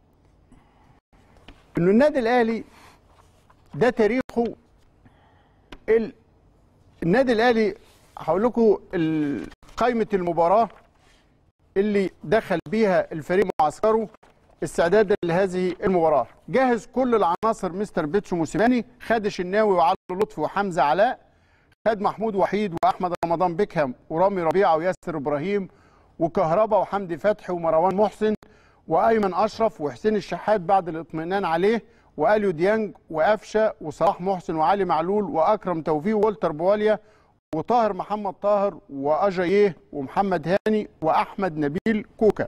انه النادي الاهلي ده تاريخه ال... النادي الاهلي هقول لكم ال- قائمه المباراه اللي دخل بيها الفريق معسكره استعدادا لهذه المباراه جهز كل العناصر مستر بيتسو موسيماني خد الشناوي وعلي لطفي وحمزه علاء خد محمود وحيد واحمد رمضان بيكهام ورامي ربيعه وياسر ابراهيم وكهربا وحمدي فتحي ومروان محسن وايمن اشرف وحسين الشحات بعد الاطمئنان عليه واليو ديانج وقفشه وصلاح محسن وعلي معلول واكرم توفيق وولتر بواليا وطاهر محمد طاهر واجاييه ومحمد هاني واحمد نبيل كوكا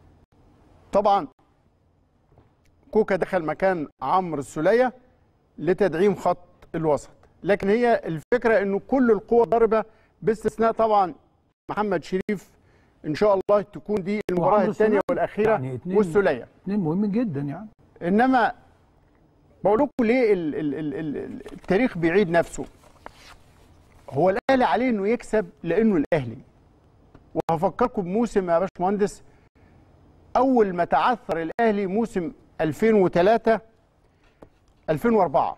طبعا كوكا دخل مكان عمرو السوليه لتدعيم خط الوسط لكن هي الفكره انه كل القوى ضاربه باستثناء طبعا محمد شريف ان شاء الله تكون دي المباراه وعمرو الثانيه السولية. والاخيره يعني اتنين- والسوليه اثنين مهمين جدا يعني انما بقول لكم ليه ال ال ال ال التاريخ بيعيد نفسه هو الاهلي عليه انه يكسب لانه الاهلي وهفكركم بموسم يا باشمهندس اول ما تعثر الاهلي موسم 2003 2004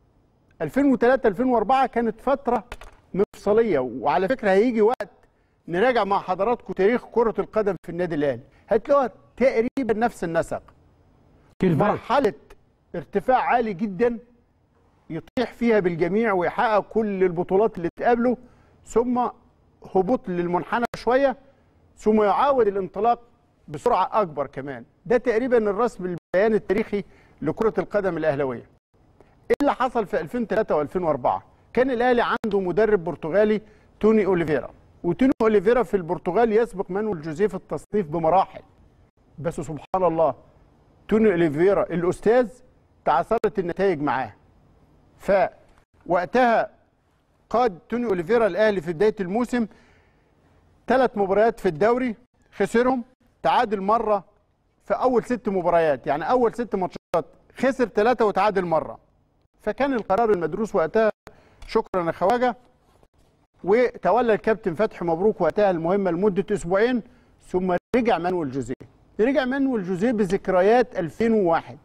2003 2004 كانت فتره مفصليه وعلى فكره هيجي وقت نراجع مع حضراتكم تاريخ كره القدم في النادي الاهلي هتلاقوها تقريبا نفس النسق كيرفات مرحلة ارتفاع عالي جدا يطيح فيها بالجميع ويحقق كل البطولات اللي تقابله ثم هبوط للمنحنى شوية ثم يعاود الانطلاق بسرعة أكبر كمان ده تقريبا الرسم البيان التاريخي لكرة القدم الأهلوية إيه اللي حصل في 2003 و2004 كان الأهلي عنده مدرب برتغالي توني أوليفيرا وتوني أوليفيرا في البرتغال يسبق مانويل جوزيه في التصنيف بمراحل بس سبحان الله توني اوليفيرا الاستاذ تعثرت النتائج معاه فوقتها قاد توني اوليفيرا الاهلي في بدايه الموسم ثلاث مباريات في الدوري خسرهم تعادل مره في اول ست مباريات يعني اول ست ماتشات خسر ثلاثه وتعادل مره فكان القرار المدروس وقتها شكرا يا خواجه وتولى الكابتن فتحي مبروك وقتها المهمه لمده اسبوعين ثم رجع مانويل جوزيه رجع مانويل جوزيه بذكريات 2001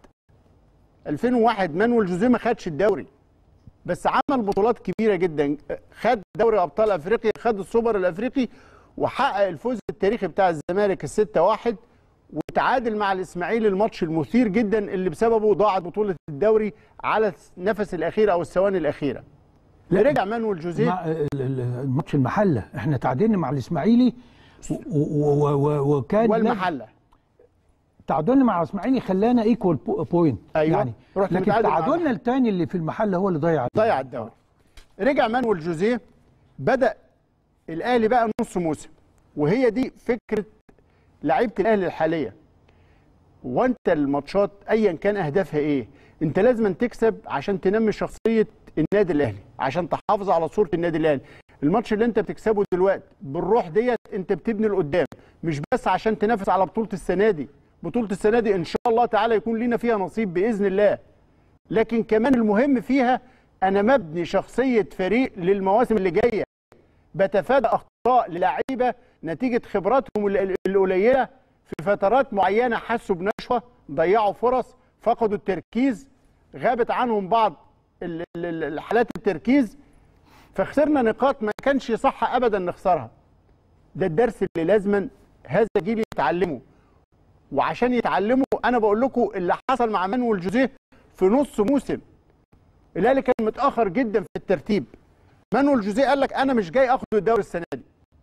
2001 مانويل جوزيه ما خدش الدوري بس عمل بطولات كبيره جدا خد دوري ابطال افريقيا خد السوبر الافريقي وحقق الفوز التاريخي بتاع الزمالك الستة واحد وتعادل مع الاسماعيلي الماتش المثير جدا اللي بسببه ضاعت بطوله الدوري على النفس الاخير او الثواني الاخيره لا، رجع مانويل جوزيه مع ال- ال- الماتش المحله احنا تعادلنا مع الاسماعيلي و- و- و- و- وكان والمحله تعادلنا مع الاسماعيلي خلانا ايكوال بوينت أيوة. يعني رحت لكن متعادل مع تعادلنا الثاني اللي في المحله هو اللي ضيع ضيع الدوري رجع مانويل جوزيه بدا الاهلي بقى نص موسم وهي دي فكره لعيبه الاهلي الحاليه وانت الماتشات ايا كان اهدافها ايه انت لازم تكسب عشان تنمي شخصيه النادي الاهلي عشان تحافظ على صوره النادي الاهلي الماتش اللي انت بتكسبه دلوقتي بالروح ديت انت بتبني لقدام مش بس عشان تنافس على بطوله السنه دي بطوله السنه دي ان شاء الله تعالى يكون لينا فيها نصيب باذن الله لكن كمان المهم فيها انا مبني شخصيه فريق للمواسم اللي جايه بتفادى اخطاء للاعيبه نتيجه خبراتهم ال- القليله في فترات معينه حسوا بنشوه ضيعوا فرص فقدوا التركيز غابت عنهم بعض ال- ال- ال- الحالات التركيز فخسرنا نقاط ما كانش صح ابدا نخسرها ده الدرس اللي لازما هذا الجيل يتعلمه وعشان يتعلموا انا بقول لكم اللي حصل مع مانويل جوزيه في نص موسم الاهلي كان متاخر جدا في الترتيب مانويل جوزيه قال لك انا مش جاي اخد الدوري السنه دي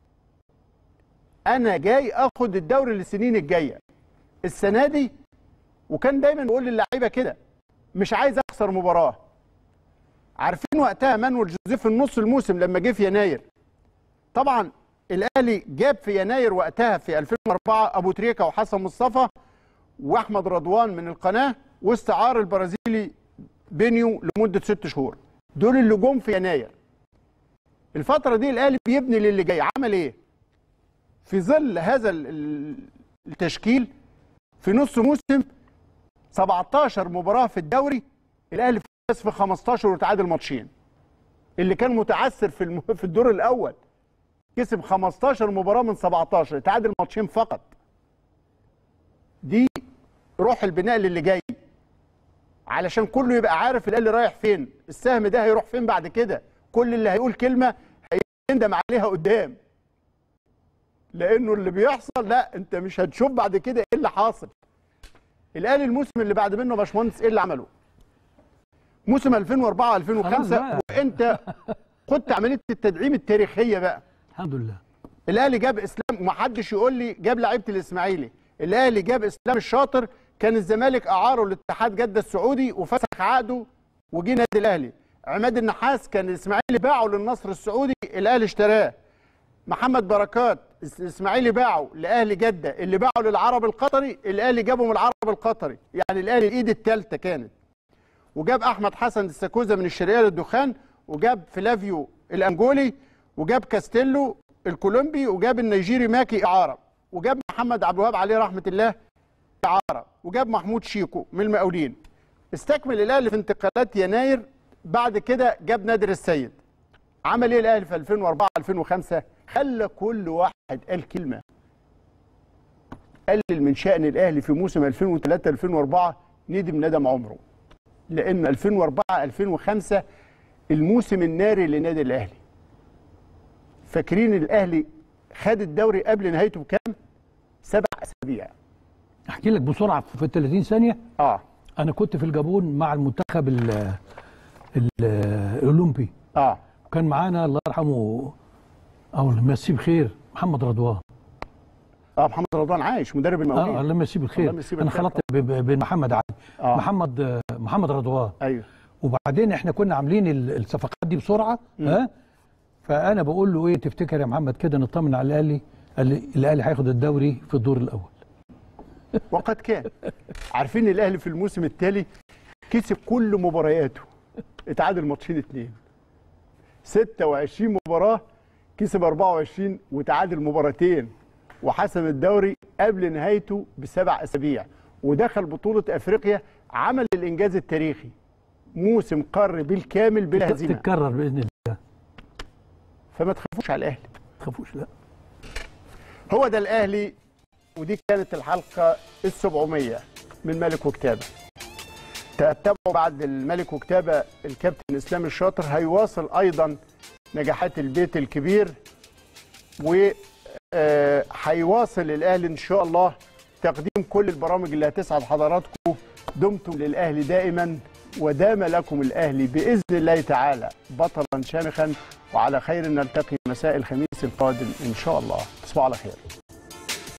انا جاي اخد الدوري للسنين الجايه السنه دي وكان دايما بيقول للعيبه كده مش عايز اخسر مباراه عارفين وقتها مانويل جوزيف في النص الموسم لما جه في يناير طبعا الاهلي جاب في يناير وقتها في 2004 ابو تريكه وحسن مصطفى واحمد رضوان من القناه واستعار البرازيلي بينيو لمده ست شهور دول اللي جم في يناير الفتره دي الاهلي بيبني للي جاي عمل ايه في ظل هذا ال- ال- التشكيل في نص موسم 17 مباراه في الدوري الاهلي فاز في 15 وتعادل ماتشين اللي كان متعثر في الم... في الدور الاول كسب 15 مباراه من 17 تعادل ماتشين فقط دي روح البناء للي جاي علشان كله يبقى عارف الاهلي رايح فين السهم ده هيروح فين بعد كده كل اللي هيقول كلمه هيندم عليها قدام لانه اللي بيحصل لا انت مش هتشوف بعد كده ايه اللي حاصل الاهلي الموسم اللي بعد منه يا باشمهندس ايه اللي عمله موسم 2004 خلاص 2005 بقى. وانت خدت عمليه التدعيم التاريخيه بقى الحمد لله الاهلي جاب اسلام ومحدش يقول لي جاب لعيبه الاسماعيلي الاهلي جاب اسلام الشاطر كان الزمالك اعاره لاتحاد جده السعودي وفسخ عقده وجي نادي الاهلي عماد النحاس كان الاسماعيلي باعه للنصر السعودي الاهلي اشتراه محمد بركات الاسماعيلي باعه لاهلي جده اللي باعه للعرب القطري الاهلي جابه من العرب القطري يعني الاهلي الايد الثالثه كانت وجاب احمد حسن السكوزه من الشرقيه للدخان وجاب فلافيو الانجولي وجاب كاستيلو الكولومبي وجاب النيجيري ماكي اعاره وجاب محمد عبد الوهاب عليه رحمه الله اعاره وجاب محمود شيكو من المقاولين استكمل الاهلي في انتقالات يناير بعد كده جاب نادر السيد عمل ايه الاهلي في 2004 2005 خلى كل واحد قال كلمه قلل من شأن الاهلي في موسم 2003 2004 ندم ندم عمره لان 2004 2005 الموسم الناري لنادي الاهلي فاكرين الاهلي خد الدوري قبل نهايته بكام سبع اسابيع احكي لك بسرعه في 30 ثانيه اه انا كنت في الجابون مع المنتخب ال ال الاولمبي اه وكان معانا الله يرحمه او الله يمسيه بخير محمد رضوان اه محمد رضوان عايش مدرب اه المقاولين الله يمسيه الله بالخير يمسيه انا بالخير. خلطت ب- ب- بين محمد علي آه. محمد آه، محمد رضوان ايوه وبعدين احنا كنا عاملين ال- الصفقات دي بسرعه ها فانا بقول له ايه تفتكر يا محمد كده نطمن على الاهلي قال لي الاهلي هياخد الدوري في الدور الاول وقد كان عارفين الاهلي في الموسم التالي كسب كل مبارياته اتعادل ماتشين اتنين 26 مباراه كسب 24 وتعادل مباراتين وحسم الدوري قبل نهايته بسبع اسابيع ودخل بطوله افريقيا عمل الانجاز التاريخي موسم قاري بالكامل بلا هزيمه تتكرر باذن الله فما تخافوش على الاهلي ما تخافوش لا هو ده الاهلي ودي كانت الحلقه ال 700 من ملك وكتابه تتبعوا بعد الملك وكتابه الكابتن اسلام الشاطر هيواصل ايضا نجاحات البيت الكبير و آه، هيواصل الاهلي ان شاء الله تقديم كل البرامج اللي هتسعد حضراتكم دمتم للاهلي دائما ودام لكم الاهلي باذن الله تعالى بطلا شامخا وعلى خير نلتقي مساء الخميس القادم ان شاء الله تصبحوا على خير